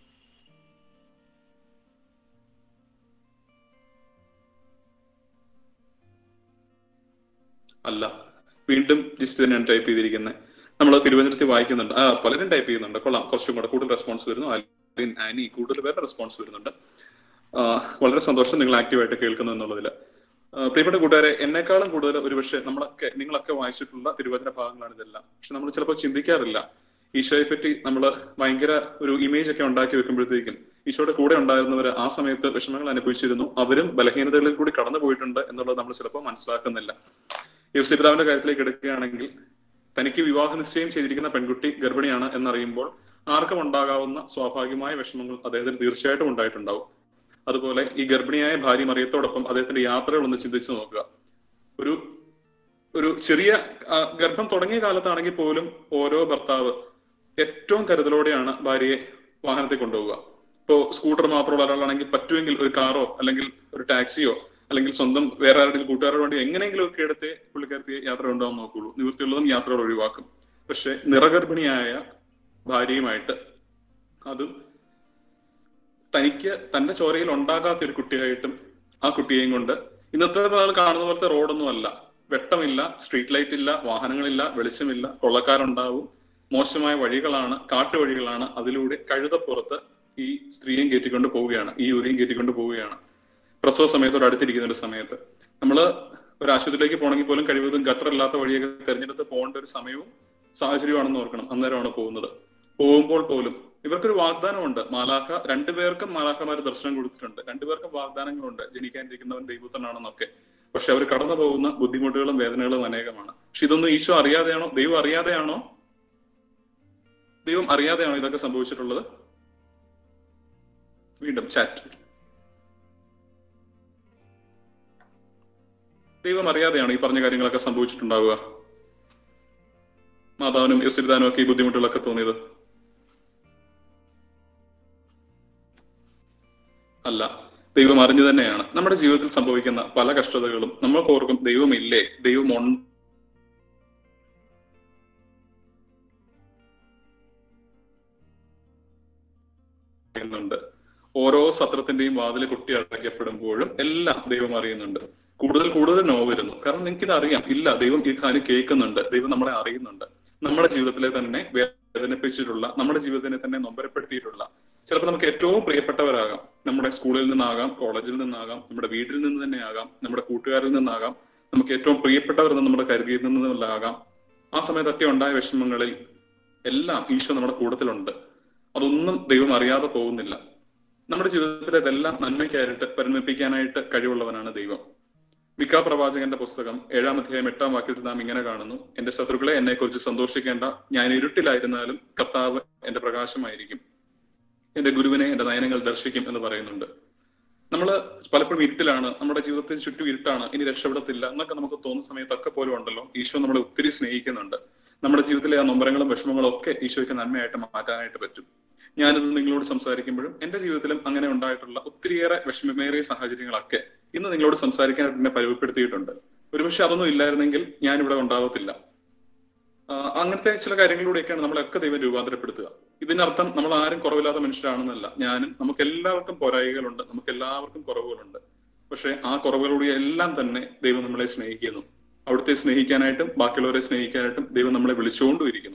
അല്ല വീണ്ടും ജിസ്റ്റ് തന്നെയാണ് ടൈപ്പ് ചെയ്തിരിക്കുന്നത് നമ്മൾ തിരുവനന്തപുരത്ത് വായിക്കുന്നുണ്ട് ആ പലരും ടൈപ്പ് ചെയ്യുന്നുണ്ട് കൊള്ളാം കുറച്ചും കൂടെ കൂടുതൽ റെസ്പോൺസ് വരുന്നു അലിൻ ആനി കൂടുതൽ പേരുടെ റെസ്പോൺസ് വരുന്നുണ്ട് ആ, വളരെ സന്തോഷം നിങ്ങൾ ആക്റ്റീവായിട്ട് കേൾക്കുന്നു എന്നുള്ളതിൽ ആ, പ്രിയപ്പെട്ട കൂട്ടുകാരെ എന്നെക്കാളും കൂടുതൽ ഒരുപക്ഷെ നമ്മളൊക്കെ നിങ്ങളൊക്കെ വായിച്ചിട്ടുള്ള തിരുവചന ഭാഗങ്ങളാണ് ഇതെല്ലാം പക്ഷെ നമ്മൾ ചിലപ്പോൾ ചിന്തിക്കാറില്ല ഈശോയെ പറ്റി നമ്മൾ ഭയങ്കര ഒരു ഇമേജ് ഒക്കെ ഉണ്ടാക്കി വെക്കുമ്പോഴത്തേക്കും ഈശോയുടെ കൂടെ ഉണ്ടായിരുന്നവർ ആ സമയത്ത് വിഷമങ്ങൾ അനുഭവിച്ചിരുന്നു അവരും ബലഹീനതകളിൽ കൂടി കടന്നു പോയിട്ടുണ്ട് എന്നുള്ളത് നമ്മൾ ചിലപ്പോൾ മനസ്സിലാക്കുന്നില്ല യോസിപിതാവിന്റെ കാര്യത്തിലേക്ക് എടുക്കുകയാണെങ്കിൽ തനിക്ക് വിവാഹ നിശ്ചയം ചെയ്തിരിക്കുന്ന പെൺകുട്ടി ഗർഭിണിയാണ് എന്നറിയുമ്പോൾ ആർക്കും ഉണ്ടാകാവുന്ന സ്വാഭാവികമായ വിഷമങ്ങൾ അദ്ദേഹത്തിന് തീർച്ചയായിട്ടും ഉണ്ടായിട്ടുണ്ടാവും അതുപോലെ ഈ ഗർഭിണിയായ ഭാര്യ മറിയത്തോടൊപ്പം അദ്ദേഹത്തിന്റെ യാത്രകൾ ഒന്ന് ചിന്തിച്ചു നോക്കുക ഒരു ഒരു ചെറിയ ആ, ഗർഭം തുടങ്ങിയ കാലത്താണെങ്കിൽ പോലും ഓരോ ഭർത്താവ് ഏറ്റവും കരുതലോടെയാണ് ഭാര്യയെ വാഹനത്തിൽ കൊണ്ടുപോവുക ഇപ്പോ സ്കൂട്ടർ മാത്രമുള്ള ഒരാളാണെങ്കിൽ പറ്റുമെങ്കിൽ ഒരു കാറോ അല്ലെങ്കിൽ ഒരു ടാക്സിയോ അല്ലെങ്കിൽ സ്വന്തം വേറെ ആരുടെയും കൂട്ടുകാരുടെ വേണ്ടി എങ്ങനെയെങ്കിലും ഒക്കെ എടുത്ത് പുള്ളിക്കാരത്തി യാത്ര ഉണ്ടാവാൻ നോക്കുള്ളൂ നിവൃത്തിയുള്ളതും യാത്രകൾ ഒഴിവാക്കും പക്ഷെ നിറഗർഭിണിയായ ഭാര്യയുമായിട്ട് അതും തനിക്ക് തന്റെ ചോരയിൽ ഉണ്ടാകാത്ത ഒരു കുട്ടിയായിട്ടും ആ കുട്ടിയെയും കൊണ്ട് ഇന്നത്തെ നാൾ കാണുന്ന പോലത്തെ റോഡൊന്നും അല്ല വെട്ടമില്ല സ്ട്രീറ്റ് ലൈറ്റ് ഇല്ല വാഹനങ്ങളില്ല വെളിച്ചമില്ല കൊള്ളക്കാരുണ്ടാവും മോശമായ വഴികളാണ് കാട്ടുവഴികളാണ് അതിലൂടെ കഴുതപ്പുറത്ത് ഈ സ്ത്രീയും കയറ്റിക്കൊണ്ട് പോവുകയാണ് ഈ യുവതിയും കയറ്റിക്കൊണ്ട് പോവുകയാണ് പ്രസവ സമയത്തോട് അടുത്തിരിക്കുന്ന ഒരു സമയത്ത് നമ്മൾ ഒരു ആശുപത്രിയിലേക്ക് പോകണമെങ്കിൽ പോലും കഴിവതും ഗട്ടർ ഇല്ലാത്ത വഴിയൊക്കെ തെരഞ്ഞെടുത്ത് പോകേണ്ട ഒരു സമയവും സാഹചര്യമാണെന്ന് ഓർക്കണം അന്നേരമാണ് പോകുന്നത് പോകുമ്പോൾ പോലും ഇവർക്കൊരു വാഗ്ദാനമുണ്ട് മാലാഖ രണ്ടുപേർക്കും മാലാഖമാർ ദർശനം കൊടുത്തിട്ടുണ്ട് രണ്ടുപേർക്കും വാഗ്ദാനങ്ങളുണ്ട് ജനിക്കാനിരിക്കുന്നവൻ ദൈവത്തനാണെന്നൊക്കെ പക്ഷെ അവർ കടന്നു പോകുന്ന ബുദ്ധിമുട്ടുകളും വേദനകളും അനേകമാണ് പക്ഷെ ഇതൊന്നും ഈശോ അറിയാതെയാണോ ദൈവം അറിയാതെയാണോ ദൈവം അറിയാതെയാണോ ഇതൊക്കെ സംഭവിച്ചിട്ടുള്ളത് വീണ്ടും ചാറ്റ് ദൈവം അറിയാതെയാണോ ഈ പറഞ്ഞ കാര്യങ്ങളൊക്കെ സംഭവിച്ചിട്ടുണ്ടാവുക മാതാവിനും യസിരിദാനും ഒക്കെ ഈ ബുദ്ധിമുട്ടുകളൊക്കെ തോന്നിയത് അല്ല ദൈവം അറിഞ്ഞു തന്നെയാണ് നമ്മുടെ ജീവിതത്തിൽ സംഭവിക്കുന്ന പല കഷ്ടതകളും നമ്മൾക്ക് ഓർക്കും ദൈവമില്ലേ ദൈവം ഉണ്ട് പറയുന്നുണ്ട് ഓരോ സത്രത്തിന്റെയും വാതിൽ കുട്ടി അടയ്ക്കപ്പെടുമ്പോഴും എല്ലാം ദൈവം അറിയുന്നുണ്ട് കൂടുതൽ കൂടുതൽ നോ വരുന്നു കാരണം നിങ്ങൾക്ക് ഇത് അറിയാം ഇല്ല ദൈവം ഈ കാര്യം കേൾക്കുന്നുണ്ട് ദൈവം നമ്മളെ അറിയുന്നുണ്ട് നമ്മുടെ ജീവിതത്തിലെ തന്നെ വേദനിപ്പിച്ചിട്ടുള്ള നമ്മുടെ ജീവിതത്തിനെ തന്നെ നൊമ്പരപ്പെടുത്തിയിട്ടുള്ള ചിലപ്പോൾ നമുക്ക് ഏറ്റവും പ്രിയപ്പെട്ടവരാകാം നമ്മുടെ സ്കൂളിൽ നിന്നാകാം കോളേജിൽ നിന്നാകാം നമ്മുടെ വീട്ടിൽ നിന്ന് തന്നെ ആകാം നമ്മുടെ കൂട്ടുകാരിൽ നിന്നാകാം നമുക്ക് ഏറ്റവും പ്രിയപ്പെട്ടവർ എന്ന് നമ്മുടെ കരുതിയിൽ നിന്നുള്ളാകാം ആ സമയത്തൊക്കെ ഉണ്ടായ വിഷമങ്ങളിൽ എല്ലാം ഈശോ നമ്മുടെ കൂട്ടത്തിലുണ്ട് അതൊന്നും ദൈവം അറിയാതെ പോകുന്നില്ല നമ്മുടെ ജീവിതത്തിൽ ഇതെല്ലാം നന്മയ്ക്കായിട്ട് പരിണമിപ്പിക്കാനായിട്ട് കഴിവുള്ളവനാണ് ദൈവം മിക്ക പ്രവാചകന്റെ പുസ്തകം ഏഴാം അധ്യായം എട്ടാം വാക്യത്തിൽ നാം ഇങ്ങനെ കാണുന്നു എന്റെ ശത്രുക്കളെ എന്നെ കുറിച്ച് സന്തോഷിക്കേണ്ട ഞാൻ ഇരുട്ടിലായിരുന്നാലും കർത്താവ് എന്റെ പ്രകാശമായിരിക്കും എന്റെ ഗുരുവിനെ എന്റെ നയനങ്ങൾ ദർശിക്കും എന്ന് പറയുന്നുണ്ട് നമ്മൾ പലപ്പോഴും ഇരുട്ടിലാണ് നമ്മുടെ ജീവിതത്തിൽ ചുറ്റും ഇരുട്ടാണ് ഇനി രക്ഷപ്പെടത്തില്ല എന്നൊക്കെ നമുക്ക് തോന്നുന്ന സമയത്തൊക്കെ പോലും ഉണ്ടല്ലോ ഈശോ നമ്മളെ ഒത്തിരി സ്നേഹിക്കുന്നുണ്ട് നമ്മുടെ ജീവിതത്തിലെ ആ നൊമ്പരങ്ങളും വിഷമങ്ങളും ഒക്കെ ഈശോയ്ക്ക് നന്മയായിട്ട് മാറ്റാനായിട്ട് പറ്റും ഞാനിത് നിങ്ങളോട് സംസാരിക്കുമ്പോഴും എന്റെ ജീവിതത്തിലും അങ്ങനെ ഉണ്ടായിട്ടുള്ള ഒത്തിരിയേറെ വിഷമമേറിയ സാഹചര്യങ്ങളൊക്കെ ഇന്ന് നിങ്ങളോട് സംസാരിക്കാനായിട്ട് എന്നെ പരിവപ്പെടുത്തിയിട്ടുണ്ട് ഒരുപക്ഷെ അതൊന്നും ഇല്ലായിരുന്നെങ്കിൽ ഞാൻ ഇവിടെ ഉണ്ടാവത്തില്ല ആ, അങ്ങനത്തെ ചില കാര്യങ്ങളിലൂടെയൊക്കെയാണ് നമ്മളെയൊക്കെ ദൈവം രൂപാന്തരപ്പെടുത്തുക ഇതിനർത്ഥം നമ്മൾ ആരും കുറവില്ലാത്ത മനുഷ്യരാണെന്നല്ല ഞാനും നമുക്ക് എല്ലാവർക്കും പോരായികളുണ്ട് നമുക്ക് എല്ലാവർക്കും കുറവുകളുണ്ട് പക്ഷെ ആ കുറവുകളുടെ എല്ലാം തന്നെ ദൈവം നമ്മളെ സ്നേഹിക്കുന്നു അവിടുത്തെ സ്നേഹിക്കാനായിട്ടും ബാക്കിയുള്ളവരെ സ്നേഹിക്കാനായിട്ടും ദൈവം നമ്മളെ വിളിച്ചുകൊണ്ടും ഇരിക്കുന്നു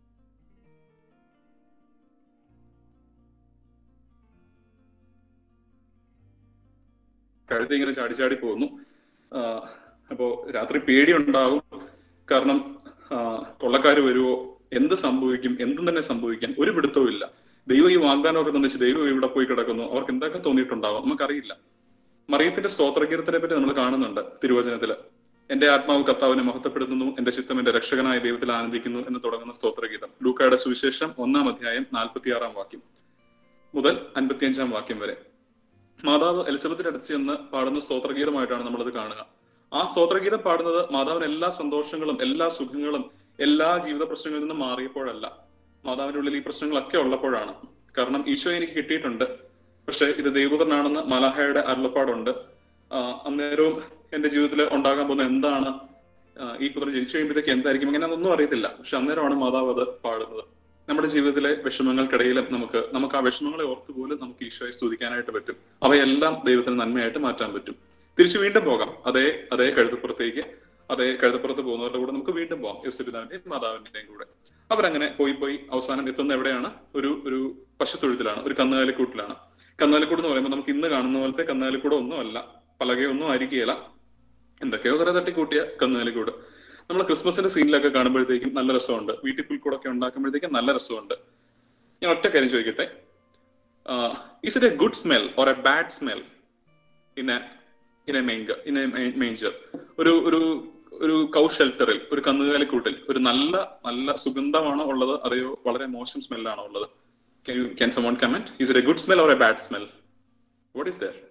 കഴുത ഇങ്ങനെ ചാടി ചാടി പോകുന്നു ആഹ് അപ്പോ രാത്രി പേടിയുണ്ടാകും കാരണം കൊള്ളക്കാര് വരുവോ എന്ത് സംഭവിക്കും എന്തും തന്നെ സംഭവിക്കാം ഒരു പിടുത്തവും ഇല്ല ദൈവം ഈ വാഗ്ദാനമൊക്കെ തന്നിച്ച് ദൈവം ഇവിടെ പോയി കിടക്കുന്നു അവർക്ക് എന്തൊക്കെ തോന്നിയിട്ടുണ്ടാവും നമുക്കറിയില്ല മറിയത്തിന്റെ സ്തോത്രഗീതത്തിനെ പറ്റി നമ്മൾ കാണുന്നുണ്ട് തിരുവചനത്തില് എന്റെ ആത്മാവ് കർത്താവിനെ മഹത്വപ്പെടുത്തുന്നു എന്റെ ചിത്തം എന്റെ രക്ഷകനായ ദൈവത്തിൽ ആനന്ദിക്കുന്നു എന്ന് തുടങ്ങുന്ന സ്തോത്രഗീതം ലൂക്കായുടെ സുവിശേഷം ഒന്നാം അധ്യായം നാൽപ്പത്തിയാറാം വാക്യം മുതൽ അൻപത്തിയഞ്ചാം വാക്യം വരെ മാതാവ് എലിസബത്തിന്റെ അടുത്ത് ചെന്ന് പാടുന്ന സ്തോത്രഗീതമായിട്ടാണ് നമ്മളത് കാണുക ആ സ്തോത്രഗീതം പാടുന്നത് മാതാവിന് എല്ലാ സന്തോഷങ്ങളും എല്ലാ സുഖങ്ങളും എല്ലാ ജീവിത പ്രശ്നങ്ങളിൽ നിന്നും മാറിയപ്പോഴല്ല മാതാവിന്റെ ഉള്ളിൽ ഈ പ്രശ്നങ്ങളൊക്കെ ഉള്ളപ്പോഴാണ് കാരണം ഈശോ എനിക്ക് കിട്ടിയിട്ടുണ്ട് പക്ഷെ ഇത് ദൈവപുത്രനാണെന്ന് മലാഹയുടെ അരുളപ്പാടുണ്ട് ആഹ് അന്നേരവും എന്റെ ജീവിതത്തിൽ ഉണ്ടാകാൻ പോകുന്ന എന്താണ് ആഹ് ഈ പുത്രൻ ജനിച്ചു കഴിയുമ്പോഴത്തേക്ക് എന്തായിരിക്കും ഇങ്ങനെ അതൊന്നും അറിയത്തില്ല പക്ഷെ അന്നേരമാണ് മാതാവ് അത് പാടുന്നത് നമ്മുടെ ജീവിതത്തിലെ വിഷമങ്ങൾക്കിടയിലും നമുക്ക് നമുക്ക് ആ വിഷമങ്ങളെ ഓർത്ത് പോലും നമുക്ക് ഈശോയെ സ്തുതിക്കാനായിട്ട് പറ്റും അവയെല്ലാം ദൈവത്തിന് നന്മയായിട്ട് മാറ്റാൻ പറ്റും തിരിച്ചു വീണ്ടും പോകാം അതേ അതേ കഴുതപ്പുറത്തേക്ക് അതേ കഴുതപ്പുറത്ത് പോകുന്നവരുടെ കൂടെ നമുക്ക് വീണ്ടും പോകാം യേശുപിതാവിന്റെയും മാതാവിന്റെയും കൂടെ അവരങ്ങനെ പോയി പോയി അവസാനം എത്തുന്ന എവിടെയാണ് ഒരു ഒരു പശുത്തൊഴുത്തിലാണ് ഒരു കന്നുകാലിക്കൂട്ടിലാണ് കന്നാലിക്കൂട് എന്ന് പറയുമ്പോൾ നമുക്ക് ഇന്ന് കാണുന്ന പോലത്തെ കന്നാലിക്കൂട് ഒന്നുമല്ല പലകയൊന്നും ആയിരിക്കുകയില്ല എന്തൊക്കെയോ കുറെ തട്ടിക്കൂട്ടിയ കന്നുകാലിക്കൂട് നമ്മൾ ക്രിസ്മസിന്റെ സീനിലൊക്കെ കാണുമ്പോഴത്തേക്കും നല്ല രസമുണ്ട് വീട്ടിൽ പുൽക്കൂടൊക്കെ ഉണ്ടാക്കുമ്പോഴത്തേക്കും നല്ല രസമുണ്ട് ഞാൻ ഒറ്റ കാര്യം ചോദിക്കട്ടെ is it a good smell or a bad smell in a in a manger in a manger ഒരു ഒരു ഒരു കൗ ഷെൽട്ടറിൽ ഒരു കന്നുകാലിക്കൂട്ടിൽ ഒരു നല്ല നല്ല സുഗന്ധമാണോ ഉള്ളത് അതെയോ വളരെ മോശം സ്മെല്ലാണോ ഉള്ളത് Can you can someone comment? Is it a good smell or a bad smell? What is there?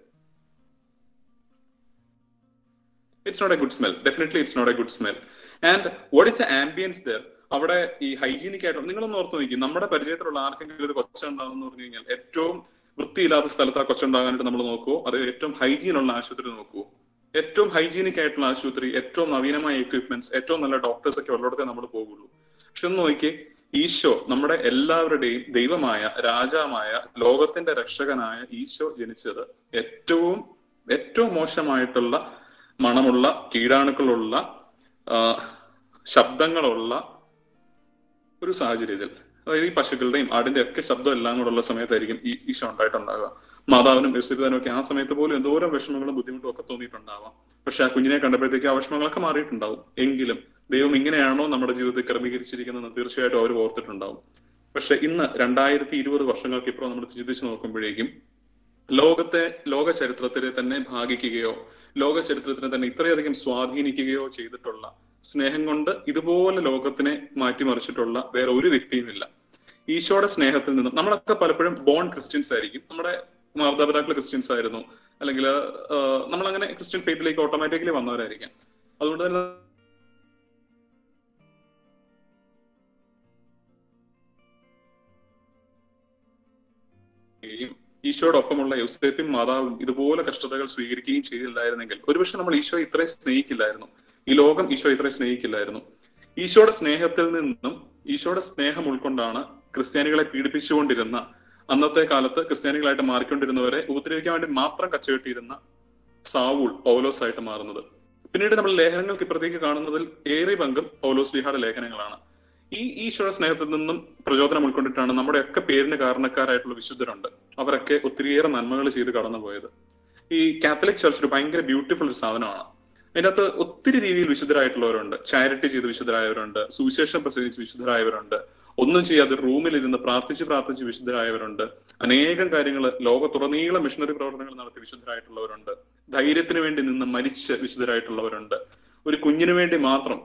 It's not a good smell. Definitely, it's not a good smell. And what is the ambience there? അവിടെ ഈ hygienic ആയിട്ട് നിങ്ങളൊന്ന് ഓർത്ത് നോക്കി നമ്മുടെ പരിചയത്തിലുള്ള ആർക്കെങ്കിലും ഒരു കൊച്ചുണ്ടാകുമെന്ന് പറഞ്ഞു കഴിഞ്ഞാൽ ഏറ്റവും വൃത്തിയില്ലാത്ത സ്ഥലത്ത് ആ കൊച്ചുണ്ടാകാനായിട്ട് നമ്മൾ നോക്കുവോ അത് ഏറ്റവും ഹൈജീൻ ഉള്ള ആശുപത്രി നോക്കുവോ ഏറ്റവും ഹൈജീനിക് ആയിട്ടുള്ള ആശുപത്രി ഏറ്റവും നവീനമായ എക്വിപ്മെന്റ്സ് ഏറ്റവും നല്ല ഡോക്ടേഴ്സ് ഒക്കെ ഉള്ളിടത്തേ നമ്മൾ പോകുള്ളൂ പക്ഷെ ഒന്ന് നോക്കിയേ ഈശോ നമ്മുടെ എല്ലാവരുടെയും ദൈവമായ രാജാമായ ലോകത്തിന്റെ രക്ഷകനായ ഈശോ ജനിച്ചത് ഏറ്റവും ഏറ്റവും മോശമായിട്ടുള്ള മണമുള്ള കീടാണുക്കളുള്ള ശബ്ദങ്ങളുള്ള ഒരു സാഹചര്യത്തിൽ അതായത് ഈ പശുക്കളുടെയും ആടിന്റെ ഒക്കെ ശബ്ദം എല്ലാം കൂടെ ഉള്ള സമയത്തായിരിക്കും ഈ ഈശോ ഉണ്ടായിട്ടുണ്ടാകുക മാതാവിനും യശുപിതാനും ഒക്കെ ആ സമയത്ത് പോലും എന്തോരം വിഷമങ്ങളും ബുദ്ധിമുട്ടും ഒക്കെ തോന്നിയിട്ടുണ്ടാവാം പക്ഷെ ആ കുഞ്ഞിനെ കണ്ടപ്പോഴത്തേക്ക് ആ വിഷമങ്ങളൊക്കെ മാറിയിട്ടുണ്ടാവും എങ്കിലും ദൈവം ഇങ്ങനെയാണോ നമ്മുടെ ജീവിതത്തിൽ ക്രമീകരിച്ചിരിക്കുന്നതെന്ന് തീർച്ചയായിട്ടും അവർ ഓർത്തിട്ടുണ്ടാവും പക്ഷെ ഇന്ന് രണ്ടായിരത്തി ഇരുപത് വർഷങ്ങൾക്ക് ഇപ്പുറം നമ്മൾ ചിന്തിച്ചു നോക്കുമ്പോഴേക്കും ലോകത്തെ ലോക ചരിത്രത്തിനെ തന്നെ ഭാഗിക്കുകയോ ലോക ചരിത്രത്തിനെ തന്നെ ഇത്രയധികം സ്വാധീനിക്കുകയോ ചെയ്തിട്ടുള്ള സ്നേഹം കൊണ്ട് ഇതുപോലെ ലോകത്തിനെ മാറ്റിമറിച്ചിട്ടുള്ള വേറെ ഒരു വ്യക്തിയുമില്ല ഈശോയുടെ സ്നേഹത്തിൽ നിന്നും നമ്മളൊക്കെ പലപ്പോഴും ബോൺ ക്രിസ്ത്യൻസ് ആയിരിക്കും നമ്മുടെ മാതാപിതാക്കൾ ക്രിസ്ത്യൻസ് ആയിരുന്നു അല്ലെങ്കിൽ നമ്മൾ അങ്ങനെ ക്രിസ്ത്യൻ ഫെയ്ത്തിലേക്ക് ഓട്ടോമാറ്റിക്കലി വന്നവരായിരിക്കാം അതുകൊണ്ട് തന്നെ ഈശോയോടൊപ്പമുള്ള യൗസേഫും മാതാവും ഇതുപോലെ കഷ്ടതകൾ സ്വീകരിക്കുകയും ചെയ്തില്ലായിരുന്നെങ്കിൽ ഒരുപക്ഷെ നമ്മൾ ഈശോ ഇത്രയും സ്നേഹിക്കില്ലായിരുന്നു ഈ ലോകം ഈശോ ഇത്രയും സ്നേഹിക്കില്ലായിരുന്നു ഈശോയുടെ സ്നേഹത്തിൽ നിന്നും ഈശോയുടെ സ്നേഹം ഉൾക്കൊണ്ടാണ് ക്രിസ്ത്യാനികളെ പീഡിപ്പിച്ചുകൊണ്ടിരുന്ന അന്നത്തെ കാലത്ത് ക്രിസ്ത്യാനികളായിട്ട് മാറിക്കൊണ്ടിരുന്നവരെ ഉപദ്രവിക്കാൻ വേണ്ടി മാത്രം കച്ചകെട്ടിയിരുന്ന സാവൂൾ പൗലോസ് ആയിട്ട് മാറുന്നത് പിന്നീട് നമ്മൾ ലേഖനങ്ങൾക്ക് ഇപ്പുറത്തേക്ക് കാണുന്നതിൽ ഏറെ പങ്കും പൗലോസ് ലിഹായുടെ ലേഖനങ്ങളാണ് ഈ ഈശോയുടെ സ്നേഹത്തിൽ നിന്നും പ്രചോദനം ഉൾക്കൊണ്ടിട്ടാണ് നമ്മുടെയൊക്കെ പേരിന് കാരണക്കാരായിട്ടുള്ള വിശുദ്ധരുണ്ട് അവരൊക്കെ ഒത്തിരിയേറെ നന്മകൾ ചെയ്ത് കടന്നുപോയത് ഈ കാത്തലിക് ചർച്ച് ഒരു ഭയങ്കര ബ്യൂട്ടിഫുൾ ഒരു സാധനമാണ് അതിനകത്ത് ഒത്തിരി രീതിയിൽ വിശുദ്ധരായിട്ടുള്ളവരുണ്ട് ചാരിറ്റി ചെയ്ത് വിശുദ്ധരായവരുണ്ട് സുവിശേഷം പ്രസംഗിച്ച് വിശുദ്ധരായവരുണ്ട് ഒന്നും ചെയ്യാതെ റൂമിലിരുന്ന് പ്രാർത്ഥിച്ച് പ്രാർത്ഥിച്ച് വിശുദ്ധരായവരുണ്ട് അനേകം കാര്യങ്ങൾ ലോകത്തുടനീളം മിഷണറി പ്രവർത്തനങ്ങൾ നടത്തി വിശുദ്ധരായിട്ടുള്ളവരുണ്ട് ധൈര്യത്തിന് വേണ്ടി നിന്ന് മരിച്ച് വിശുദ്ധരായിട്ടുള്ളവരുണ്ട് ഒരു കുഞ്ഞിനു വേണ്ടി മാത്രം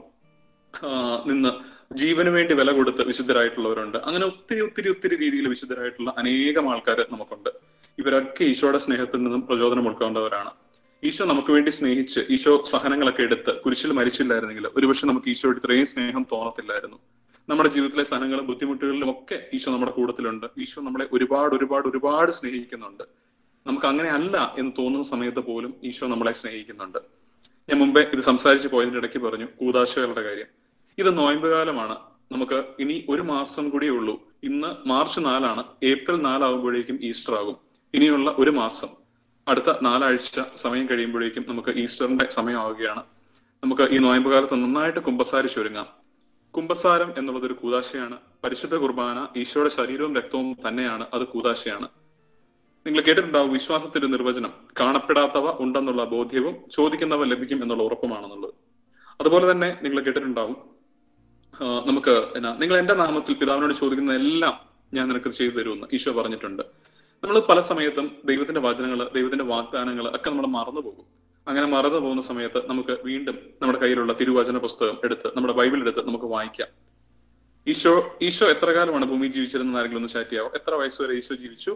നിന്ന് ജീവന് വേണ്ടി വില കൊടുത്ത് വിശുദ്ധരായിട്ടുള്ളവരുണ്ട് അങ്ങനെ ഒത്തിരി ഒത്തിരി ഒത്തിരി രീതിയിൽ വിശുദ്ധരായിട്ടുള്ള അനേകം ആൾക്കാർ നമുക്കുണ്ട് ഇവരൊക്കെ ഈശോയുടെ സ്നേഹത്തിൽ നിന്നും പ്രചോദനം ഉൾക്കൊണ്ടവരാണ് ഈശോ നമുക്ക് വേണ്ടി സ്നേഹിച്ച് ഈശോ സഹനങ്ങളൊക്കെ എടുത്ത് കുരിശിൽ മരിച്ചില്ലായിരുന്നെങ്കിൽ ഒരുപക്ഷെ നമുക്ക് ഈശോയുടെ ഇത്രയും സ്നേഹം തോന്നത്തില്ലായിരുന്നു നമ്മുടെ ജീവിതത്തിലെ സഹനങ്ങളും ബുദ്ധിമുട്ടുകളിലും ഒക്കെ ഈശോ നമ്മുടെ കൂട്ടത്തിലുണ്ട് ഈശോ നമ്മളെ ഒരുപാട് ഒരുപാട് ഒരുപാട് സ്നേഹിക്കുന്നുണ്ട് നമുക്ക് അങ്ങനെ അല്ല എന്ന് തോന്നുന്ന സമയത്ത് പോലും ഈശോ നമ്മളെ സ്നേഹിക്കുന്നുണ്ട് ഞാൻ മുമ്പേ ഇത് സംസാരിച്ച് പോയതിന്റെ ഇടയ്ക്ക് പറഞ്ഞു കൂതാശകളുടെ കാര്യം ഇത് നോയമ്പ് കാലമാണ് നമുക്ക് ഇനി ഒരു മാസം കൂടിയേ ഉള്ളൂ ഇന്ന് മാർച്ച് നാലാണ് ഏപ്രിൽ നാലാവുമ്പോഴേക്കും ഈസ്റ്റർ ആകും ഇനിയുള്ള ഒരു മാസം അടുത്ത നാലാഴ്ച സമയം കഴിയുമ്പോഴേക്കും നമുക്ക് ഈസ്റ്ററിന്റെ സമയമാവുകയാണ് നമുക്ക് ഈ നോയമ്പ് കാലത്ത് നന്നായിട്ട് കുമ്പസാരിച്ചൊരുങ്ങാം കുംഭസാരം എന്നുള്ളത് ഒരു കൂതാശയാണ് പരിശുദ്ധ കുർബാന ഈശോയുടെ ശരീരവും രക്തവും തന്നെയാണ് അത് കൂതാശയാണ് നിങ്ങൾ കേട്ടിട്ടുണ്ടാവും വിശ്വാസത്തിന്റെ നിർവചനം കാണപ്പെടാത്തവ ഉണ്ടെന്നുള്ള ബോധ്യവും ചോദിക്കുന്നവ ലഭിക്കും എന്നുള്ള ഉറപ്പുമാണെന്നുള്ളത് അതുപോലെ തന്നെ നിങ്ങൾ കേട്ടിട്ടുണ്ടാവും നമുക്ക് എന്നാ നിങ്ങൾ എന്റെ നാമത്തിൽ പിതാവിനോട് ചോദിക്കുന്ന എല്ലാം ഞാൻ നിനക്ക് ചെയ്തു തരുമെന്ന് ഈശോ പറഞ്ഞിട്ടുണ്ട് നമ്മൾ പല സമയത്തും ദൈവത്തിന്റെ വചനങ്ങൾ ദൈവത്തിന്റെ വാഗ്ദാനങ്ങൾ ഒക്കെ നമ്മൾ മറന്നു പോകും അങ്ങനെ മറന്നു പോകുന്ന സമയത്ത് നമുക്ക് വീണ്ടും നമ്മുടെ കയ്യിലുള്ള തിരുവചന പുസ്തകം എടുത്ത് നമ്മുടെ ബൈബിൾ എടുത്ത് നമുക്ക് വായിക്കാം ഈശോ ഈശോ എത്ര കാലമാണ് ഭൂമി ജീവിച്ചിരുന്ന ആരെങ്കിലും ഒന്ന് ചാറ്റ് ചെയ്യാവോ എത്ര വയസ്സ് വരെ ഈശോ ജീവിച്ചു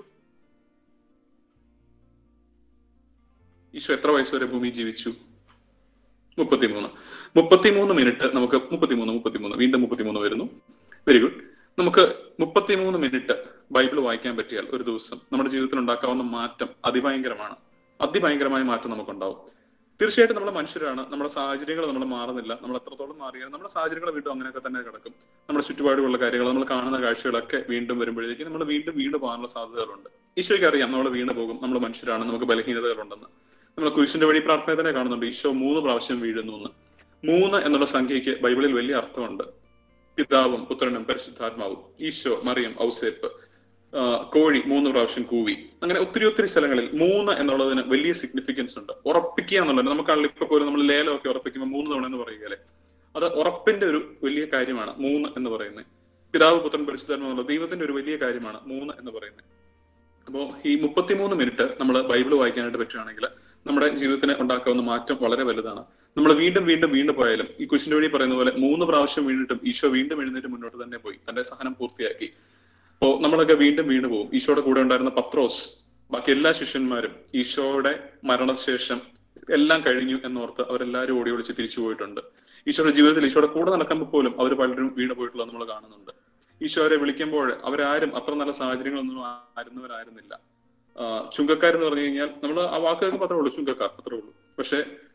ഈശോ എത്ര വയസ്സ് വരെ ഭൂമി ജീവിച്ചു മുപ്പത്തിമൂന്ന് മുപ്പത്തിമൂന്ന് മിനിറ്റ് നമുക്ക് മുപ്പത്തിമൂന്ന് മുപ്പത്തിമൂന്ന് വീണ്ടും മുപ്പത്തിമൂന്ന് വരുന്നു വെരി ഗുഡ് നമുക്ക് മുപ്പത്തിമൂന്ന് മിനിറ്റ് ബൈബിൾ വായിക്കാൻ പറ്റിയാൽ ഒരു ദിവസം നമ്മുടെ ജീവിതത്തിൽ ഉണ്ടാക്കാവുന്ന മാറ്റം അതിഭയങ്കരമാണ് അതിഭയങ്കരമായ മാറ്റം നമുക്കുണ്ടാവും തീർച്ചയായിട്ടും നമ്മൾ മനുഷ്യരാണ് നമ്മുടെ സാഹചര്യങ്ങൾ നമ്മൾ മാറുന്നില്ല നമ്മൾ എത്രത്തോളം മാറിയാലും നമ്മുടെ സാഹചര്യങ്ങൾ വീണ്ടും അങ്ങനെയൊക്കെ തന്നെ കിടക്കും നമ്മുടെ ചുറ്റുപാടുള്ള കാര്യങ്ങൾ നമ്മൾ കാണുന്ന കാഴ്ചകളൊക്കെ വീണ്ടും വരുമ്പോഴേക്കും നമ്മൾ വീണ്ടും വീണ് പോകാനുള്ള സാധ്യതകളുണ്ട് ഈശോയ്ക്ക് അറിയാം നമ്മൾ വീണ് പോകും നമ്മൾ മനുഷ്യരാണ് നമുക്ക് ബലഹീനതകളുണ്ടെന്ന് നമ്മൾ കുരിശിന്റെ വഴി പ്രാർത്ഥന തന്നെ കാണുന്നുണ്ട് ഈശോ മൂന്ന് പ്രാവശ്യം വീഴുന്നു എന്ന് മൂന്ന് എന്നുള്ള സംഖ്യയ്ക്ക് ബൈബിളിൽ വലിയ അർത്ഥമുണ്ട് പിതാവും പുത്രനും പരിശുദ്ധാത്മാവും ഈശോ മറിയം ഔസേപ്പ് ആ, കോഴി മൂന്ന് പ്രാവശ്യം കൂവി അങ്ങനെ ഒത്തിരി ഒത്തിരി സ്ഥലങ്ങളിൽ മൂന്ന് എന്നുള്ളതിന് വലിയ സിഗ്നിഫിക്കൻസ് ഉണ്ട് ഉറപ്പിക്കുക എന്നുള്ളത് നമുക്കാണെങ്കിൽ ഇപ്പൊ പോലും നമ്മൾ ലേലമൊക്കെ ഉറപ്പിക്കുമ്പോൾ മൂന്ന് തവണ എന്ന് പറയുകയല്ലേ അത് ഉറപ്പിന്റെ ഒരു വലിയ കാര്യമാണ് മൂന്ന് എന്ന് പറയുന്നത് പിതാവ് പുത്രൻ പരിശുദ്ധാത്മാവ് എന്നുള്ള ദൈവത്തിന്റെ ഒരു വലിയ കാര്യമാണ് മൂന്ന് എന്ന് പറയുന്നത് അപ്പോൾ ഈ മുപ്പത്തിമൂന്ന് മിനിറ്റ് നമ്മൾ ബൈബിൾ വായിക്കാനായിട്ട് പറ്റുകയാണെങ്കിൽ നമ്മുടെ ജീവിതത്തിന് ഉണ്ടാക്കാവുന്ന മാറ്റം വളരെ വലുതാണ് നമ്മൾ വീണ്ടും വീണ്ടും വീണ്ടും പോയാലും ഈ കുശിന്റെ വഴി പറയുന്ന പോലെ മൂന്ന് പ്രാവശ്യം വീണിട്ടും ഈശോ വീണ്ടും എഴുന്നേറ്റ് മുന്നോട്ട് തന്നെ പോയി തന്റെ സഹനം പൂർത്തിയാക്കി അപ്പോ നമ്മളൊക്കെ വീണ്ടും വീണ് പോകും ഈശോയുടെ കൂടെ ഉണ്ടായിരുന്ന പത്രോസ് ബാക്കി എല്ലാ ശിഷ്യന്മാരും ഈശോയുടെ മരണശേഷം എല്ലാം കഴിഞ്ഞു എന്നോർത്ത് അവരെല്ലാവരും ഓടി ഒളിച്ച് തിരിച്ചു പോയിട്ടുണ്ട് ഈശോയുടെ ജീവിതത്തിൽ ഈശോയുടെ കൂടെ നടക്കുമ്പോൾ പോലും അവർ പലരും വീണ് പോയിട്ടുള്ളത് നമ്മൾ കാണുന്നുണ്ട് ഈശോരെ വിളിക്കുമ്പോൾ അവരാരും അത്ര നല്ല സാഹചര്യങ്ങളൊന്നും ആയിരുന്നവരായിരുന്നില്ല ആ, ചുങ്കക്കാരെന്ന് പറഞ്ഞു കഴിഞ്ഞാൽ നമ്മൾ ആ വാക്ക് കേൾക്കുമ്പോൾ അത്രേ ഉള്ളൂ ചുങ്കക്കാർ അത്രേ ഉള്ളൂ പക്ഷെ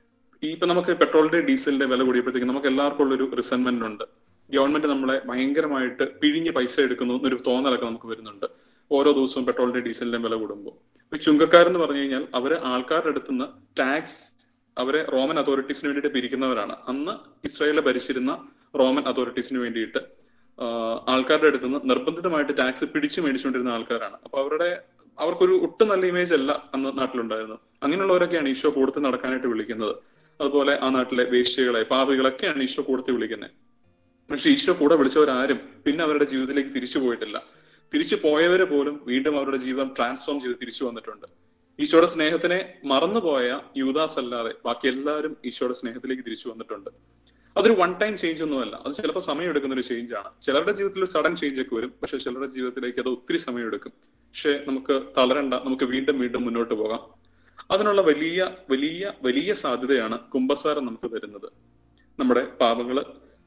ഈ ഇപ്പൊ നമുക്ക് പെട്രോളിന്റെ ഡീസലിന്റെ വില കൂടിയപ്പോഴത്തേക്കും നമുക്ക് എല്ലാവർക്കും ഉള്ളൊരു റിസൺമെന്റ് ഉണ്ട് ഗവൺമെന്റ് നമ്മളെ ഭയങ്കരമായിട്ട് പിഴിഞ്ഞ് പൈസ എടുക്കുന്നു എന്നൊരു തോന്നലൊക്കെ നമുക്ക് വരുന്നുണ്ട് ഓരോ ദിവസവും പെട്രോളിന്റെ ഡീസലിന്റെ വില കൂടുമ്പോൾ ഇപ്പൊ ചുങ്കക്കാരെന്ന് പറഞ്ഞു കഴിഞ്ഞാൽ അവര് ആൾക്കാരുടെ അടുത്തുനിന്ന് ടാക്സ് അവരെ റോമൻ അതോറിറ്റീസിന് വേണ്ടിയിട്ട് പിരിക്കുന്നവരാണ് അന്ന് ഇസ്രായേലിനെ ഭരിച്ചിരുന്ന റോമൻ അതോറിറ്റീസിന് വേണ്ടിയിട്ട് ആഹ് ആൾക്കാരുടെ അടുത്ത് നിന്ന് നിർബന്ധിതമായിട്ട് ടാക്സ് പിടിച്ചു മേടിച്ചുകൊണ്ടിരുന്ന ആൾക്കാരാണ് അപ്പൊ അവരുടെ അവർക്കൊരു ഒട്ടും നല്ല ഇമേജ് അല്ല അന്ന് നാട്ടിലുണ്ടായിരുന്നത് അങ്ങനെയുള്ളവരൊക്കെയാണ് ഈശോ കൂടുതൽ നടക്കാനായിട്ട് വിളിക്കുന്നത് അതുപോലെ ആ നാട്ടിലെ വേശ്യകളെ പാപികളൊക്കെയാണ് ഈശോ കൂടുതൽ വിളിക്കുന്നത് പക്ഷെ ഈശോ കൂടെ വിളിച്ചവരാരും പിന്നെ അവരുടെ ജീവിതത്തിലേക്ക് തിരിച്ചു പോയിട്ടില്ല തിരിച്ചു പോയവരെ പോലും വീണ്ടും അവരുടെ ജീവിതം ട്രാൻസ്ഫോം ചെയ്ത് തിരിച്ചു വന്നിട്ടുണ്ട് ഈശോയുടെ സ്നേഹത്തിനെ മറന്നുപോയ യൂദാസ് അല്ലാതെ ബാക്കി എല്ലാവരും ഈശോയുടെ സ്നേഹത്തിലേക്ക് തിരിച്ചു വന്നിട്ടുണ്ട് അതൊരു വൺ ടൈം ചേഞ്ച് ഒന്നുമല്ല അത് ചിലപ്പോൾ സമയം എടുക്കുന്ന ഒരു ചേഞ്ച് ആണ് ചിലരുടെ ജീവിതത്തിൽ ഒരു സഡൻ ചേഞ്ച് ഒക്കെ വരും പക്ഷെ ചിലരുടെ ജീവിതത്തിലേക്ക് അത് ഒത്തിരി സമയം എടുക്കും പക്ഷെ നമുക്ക് തളരണ്ട നമുക്ക് വീണ്ടും വീണ്ടും മുന്നോട്ട് പോകാം അതിനുള്ള വലിയ വലിയ വലിയ സാധ്യതയാണ് കുംഭസാരം നമുക്ക് തരുന്നത് നമ്മുടെ പാപങ്ങള്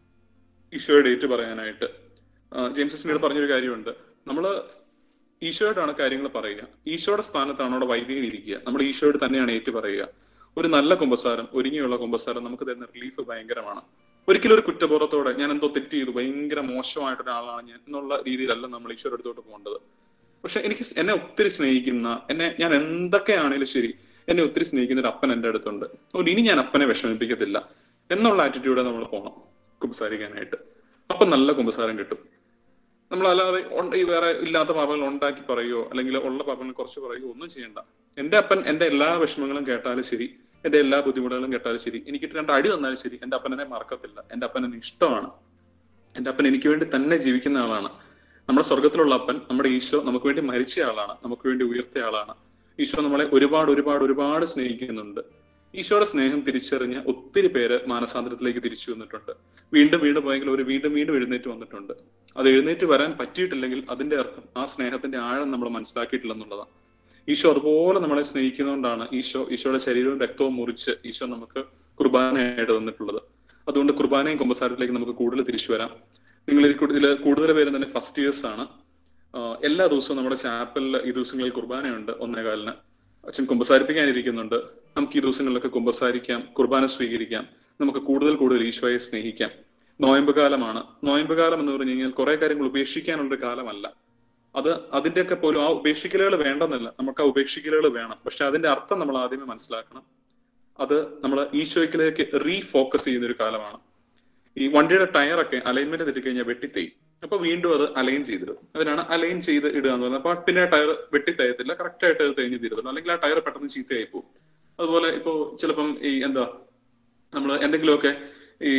ഈശോയുടെ ഏറ്റു പറയാനായിട്ട് ആ, ജെയിംസ് സ്മിഡ് പറഞ്ഞൊരു കാര്യമുണ്ട് നമ്മള് ഈശോയോടാണ് കാര്യങ്ങൾ പറയുക ഈശോയുടെ സ്ഥാനത്താണ് അവിടെ വൈദികൻ ഇരിക്കുക നമ്മൾ ഈശോയോട് തന്നെയാണ് ഏറ്റു പറയുക ഒരു നല്ല കുമ്പസാരം ഒരുങ്ങിയുള്ള കുമ്പസാരം നമുക്ക് തരുന്ന റിലീഫ് ഭയങ്കരമാണ് ഒരിക്കലും ഒരു കുറ്റബോധത്തോടെ ഞാൻ എന്തോ തെറ്റ് ചെയ്തു ഭയങ്കര മോശമായിട്ട് ഒരാളാണ് ഞാൻ എന്നുള്ള രീതിയിലല്ല നമ്മൾ ഈശോയുടെ അടുത്തോട്ട് പോകേണ്ടത് പക്ഷെ എനിക്ക് സ് എന്നെ ഒത്തിരി സ്നേഹിക്കുന്ന എന്നെ ഞാൻ എന്തൊക്കെയാണേലും ശരി എന്നെ ഒത്തിരി സ്നേഹിക്കുന്ന ഒരു അപ്പൻ എൻ്റെ അടുത്തുണ്ട് അതുകൊണ്ട് ഇനി ഞാൻ അപ്പനെ വിഷമിപ്പിക്കത്തില്ല എന്നുള്ള ആറ്റിറ്റ്യൂഡെ നമ്മൾ പോകണം കുമ്പസാരിക്കാനായിട്ട് അപ്പൊ നല്ല കുമ്പസാരം കിട്ടും നമ്മൾ അല്ലാതെ ഉണ്ട- ഈ വേറെ ഇല്ലാത്ത പാപങ്ങൾ ഉണ്ടാക്കി പറയുകയോ അല്ലെങ്കിൽ ഉള്ള പാപങ്ങൾ കുറച്ച് പറയുകയോ ഒന്നും ചെയ്യണ്ട എന്റെ അപ്പൻ എന്റെ എല്ലാ വിഷമങ്ങളും കേട്ടാലും ശരി എന്റെ എല്ലാ ബുദ്ധിമുട്ടുകളും കേട്ടാലും ശരി എനിക്ക് രണ്ട് അടി തന്നാലും ശരി എന്റെ അപ്പൻ എന്നെ മറക്കത്തില്ല എന്റെ അപ്പൻ എന്നെ ഇഷ്ടമാണ് എന്റെ അപ്പൻ എനിക്ക് വേണ്ടി തന്നെ ജീവിക്കുന്ന ആളാണ് നമ്മുടെ സ്വർഗത്തിലുള്ള അപ്പൻ നമ്മുടെ ഈശോ നമുക്ക് വേണ്ടി മരിച്ച ആളാണ് നമുക്ക് വേണ്ടി ഉയർത്തിയ ആളാണ് ഈശോ നമ്മളെ ഒരുപാട് ഒരുപാട് ഒരുപാട് സ്നേഹിക്കുന്നുണ്ട് ഈശോയുടെ സ്നേഹം തിരിച്ചറിഞ്ഞ് ഒത്തിരി പേര് മാനസാന്തരത്തിലേക്ക് തിരിച്ചു വന്നിട്ടുണ്ട് വീണ്ടും വീണ്ടും പോയെങ്കിൽ ഒരു വീണ്ടും വീണ്ടും എഴുന്നേറ്റ് വന്നിട്ടുണ്ട് അത് എഴുന്നേറ്റ് വരാൻ പറ്റിയിട്ടില്ലെങ്കിൽ അതിന്റെ അർത്ഥം ആ സ്നേഹത്തിന്റെ ആഴം നമ്മൾ മനസ്സിലാക്കിയിട്ടില്ലെന്നുള്ളതാണ് ഈശോ അതുപോലെ നമ്മളെ സ്നേഹിക്കുന്നതുകൊണ്ടാണ് ഈശോ ഈശോയുടെ ശരീരവും രക്തവും മുറിച്ച് ഈശോ നമുക്ക് കുർബാനയായിട്ട് തന്നിട്ടുള്ളത് അതുകൊണ്ട് കുർബാനയും കുമ്പസാരത്തിലേക്ക് നമുക്ക് കൂടുതൽ തിരിച്ചു വരാം നിങ്ങൾ ഇതിൽ കൂടുതൽ പേരും തന്നെ ഫസ്റ്റ് ഇയേഴ്സ് ആണ് ആഹ് എല്ലാ ദിവസവും നമ്മുടെ ചാപ്പലിൽ ഈ ദിവസങ്ങളിൽ കുർബാനയുണ്ട് ഒന്നേകാലിന് അച്ഛൻ കുമ്പസാരിപ്പിക്കാനിരിക്കുന്നുണ്ട് നമുക്ക് ഈ ദിവസങ്ങളിലൊക്കെ കുമ്പസാരിക്കാം കുർബാന സ്വീകരിക്കാം നമുക്ക് കൂടുതൽ കൂടുതൽ ഈശോയെ സ്നേഹിക്കാം നോയമ്പ് കാലമാണ് നോയമ്പ് കാലം എന്ന് പറഞ്ഞു കഴിഞ്ഞാൽ കുറെ കാര്യങ്ങൾ ഉപേക്ഷിക്കാനുള്ള ഒരു കാലമല്ല അത് അതിന്റെയൊക്കെ പോലും ആ ഉപേക്ഷിക്കലുകൾ വേണ്ടെന്നല്ല നമുക്ക് ആ ഉപേക്ഷിക്കലുകൾ വേണം പക്ഷെ അതിന്റെ അർത്ഥം നമ്മൾ ആദ്യമേ മനസ്സിലാക്കണം അത് നമ്മൾ ഈശോയ്ക്കിലേക്ക് റീഫോക്കസ് ചെയ്യുന്ന ഒരു കാലമാണ് ഈ വണ്ടിയുടെ ടയറൊക്കെ അലൈൻമെന്റ് തെറ്റിക്കഴിഞ്ഞാൽ വെട്ടിത്തേയും അപ്പൊ വീണ്ടും അത് അലൈൻ ചെയ്തിടും അതിനാണ് അലൈൻ ചെയ്ത് ഇടുക എന്ന് പറയുന്നത് അപ്പൊ പിന്നെ ടയർ വെട്ടിത്തയത്തില്ല കറക്റ്റ് ആയിട്ട് അത് തേഞ്ഞ് തീരത്തുള്ളൂ അല്ലെങ്കിൽ ആ ടയർ പെട്ടെന്ന് ചീത്തയായി പോകും അതുപോലെ ഇപ്പോ ചിലപ്പം ഈ എന്താ നമ്മൾ എന്തെങ്കിലുമൊക്കെ ഈ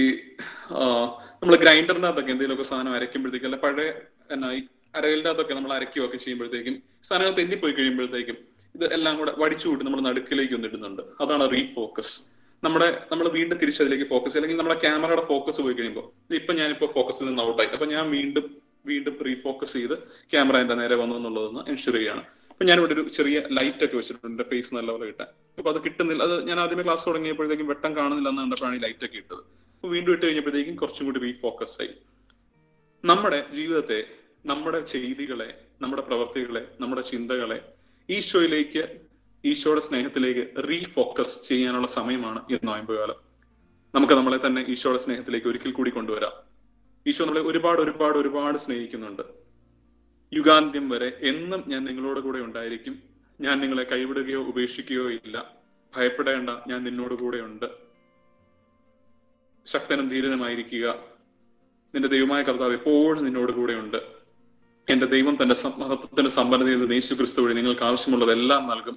നമ്മൾ ഗ്രൈൻഡറിന്റെ അകത്തൊക്കെ എന്തെങ്കിലുമൊക്കെ സാധനം അരയ്ക്കുമ്പോഴത്തേക്കും അല്ല പഴയ എന്നാ ഈ അരകലിന്റെ അകത്തൊക്കെ നമ്മൾ അരയ്ക്കുകയൊക്കെ ചെയ്യുമ്പോഴത്തേക്കും സാധനങ്ങൾ തെന്നിപ്പോയി കഴിയുമ്പോഴത്തേക്കും ഇത് എല്ലാം കൂടെ വടിച്ചുകൂട്ടി നമ്മൾ നടുക്കിലേക്ക് ഒന്ന് ഇടുന്നുണ്ട് അതാണ് റീഫോക്കസ് നമ്മുടെ നമ്മൾ വീണ്ടും തിരിച്ചതിലേക്ക് ഫോക്കസ് അല്ലെങ്കിൽ നമ്മുടെ ക്യാമറയുടെ ഫോക്കസ് പോയി കഴിയുമ്പോൾ ഇപ്പൊ ഞാനിപ്പോ ഫോക്കസിൽ നിന്ന് ഔട്ടായി അപ്പൊ ഞാൻ വീണ്ടും വീണ്ടും റീഫോക്കസ് ചെയ്ത് ക്യാമറ എന്റെ നേരെ വന്നു എന്നുള്ളതെന്ന് എൻഷുർ ചെയ്യാണ് അപ്പൊ ഞാനിവിടെ ഒരു ചെറിയ ലൈറ്റ് ഒക്കെ വെച്ചിട്ടുണ്ട് എന്റെ ഫേസ് നല്ലപോലെ കിട്ടാൻ അപ്പൊ അത് കിട്ടുന്നില്ല അത് ഞാൻ ആദ്യമേ ക്ലാസ് തുടങ്ങിയപ്പോഴത്തേക്കും വെട്ടം കാണുന്നില്ല എന്ന് കണ്ടപ്പോഴാണ് ഈ ലൈറ്റ് ഒക്കെ ഇട്ടത് അപ്പൊ വീണ്ടും ഇട്ട് കഴിഞ്ഞപ്പോഴത്തേക്കും കുറച്ചും കൂടി റീഫോക്കസ് ആയി നമ്മുടെ ജീവിതത്തെ നമ്മുടെ ചെയ്തികളെ നമ്മുടെ പ്രവർത്തികളെ നമ്മുടെ ചിന്തകളെ ഈശോയിലേക്ക് ഈശോയുടെ സ്നേഹത്തിലേക്ക് റീഫോക്കസ് ചെയ്യാനുള്ള സമയമാണ് ഈ നോയമ്പ് കാലം നമുക്ക് നമ്മളെ തന്നെ ഈശോയുടെ സ്നേഹത്തിലേക്ക് ഒരിക്കൽ കൂടി കൊണ്ടുവരാം ഈശോ നമ്മളെ ഒരുപാട് ഒരുപാട് ഒരുപാട് സ്നേഹിക്കുന്നുണ്ട് യുഗാന്ത്യം വരെ എന്നും ഞാൻ നിങ്ങളോട് കൂടെ ഉണ്ടായിരിക്കും ഞാൻ നിങ്ങളെ കൈവിടുകയോ ഉപേക്ഷിക്കുകയോ ഇല്ല ഭയപ്പെടേണ്ട ഞാൻ നിന്നോട് കൂടെ ഉണ്ട് ശക്തനും ധീരനുമായിരിക്കുക നിന്റെ ദൈവമായ കർത്താവ് എപ്പോഴും നിന്നോട് കൂടെ ഉണ്ട് എന്റെ ദൈവം തന്റെ മഹത്വത്തിന്റെ സമ്പന്നതയിൽ യേശു ക്രിസ്തു വഴി നിങ്ങൾക്ക് ആവശ്യമുള്ളതെല്ലാം നൽകും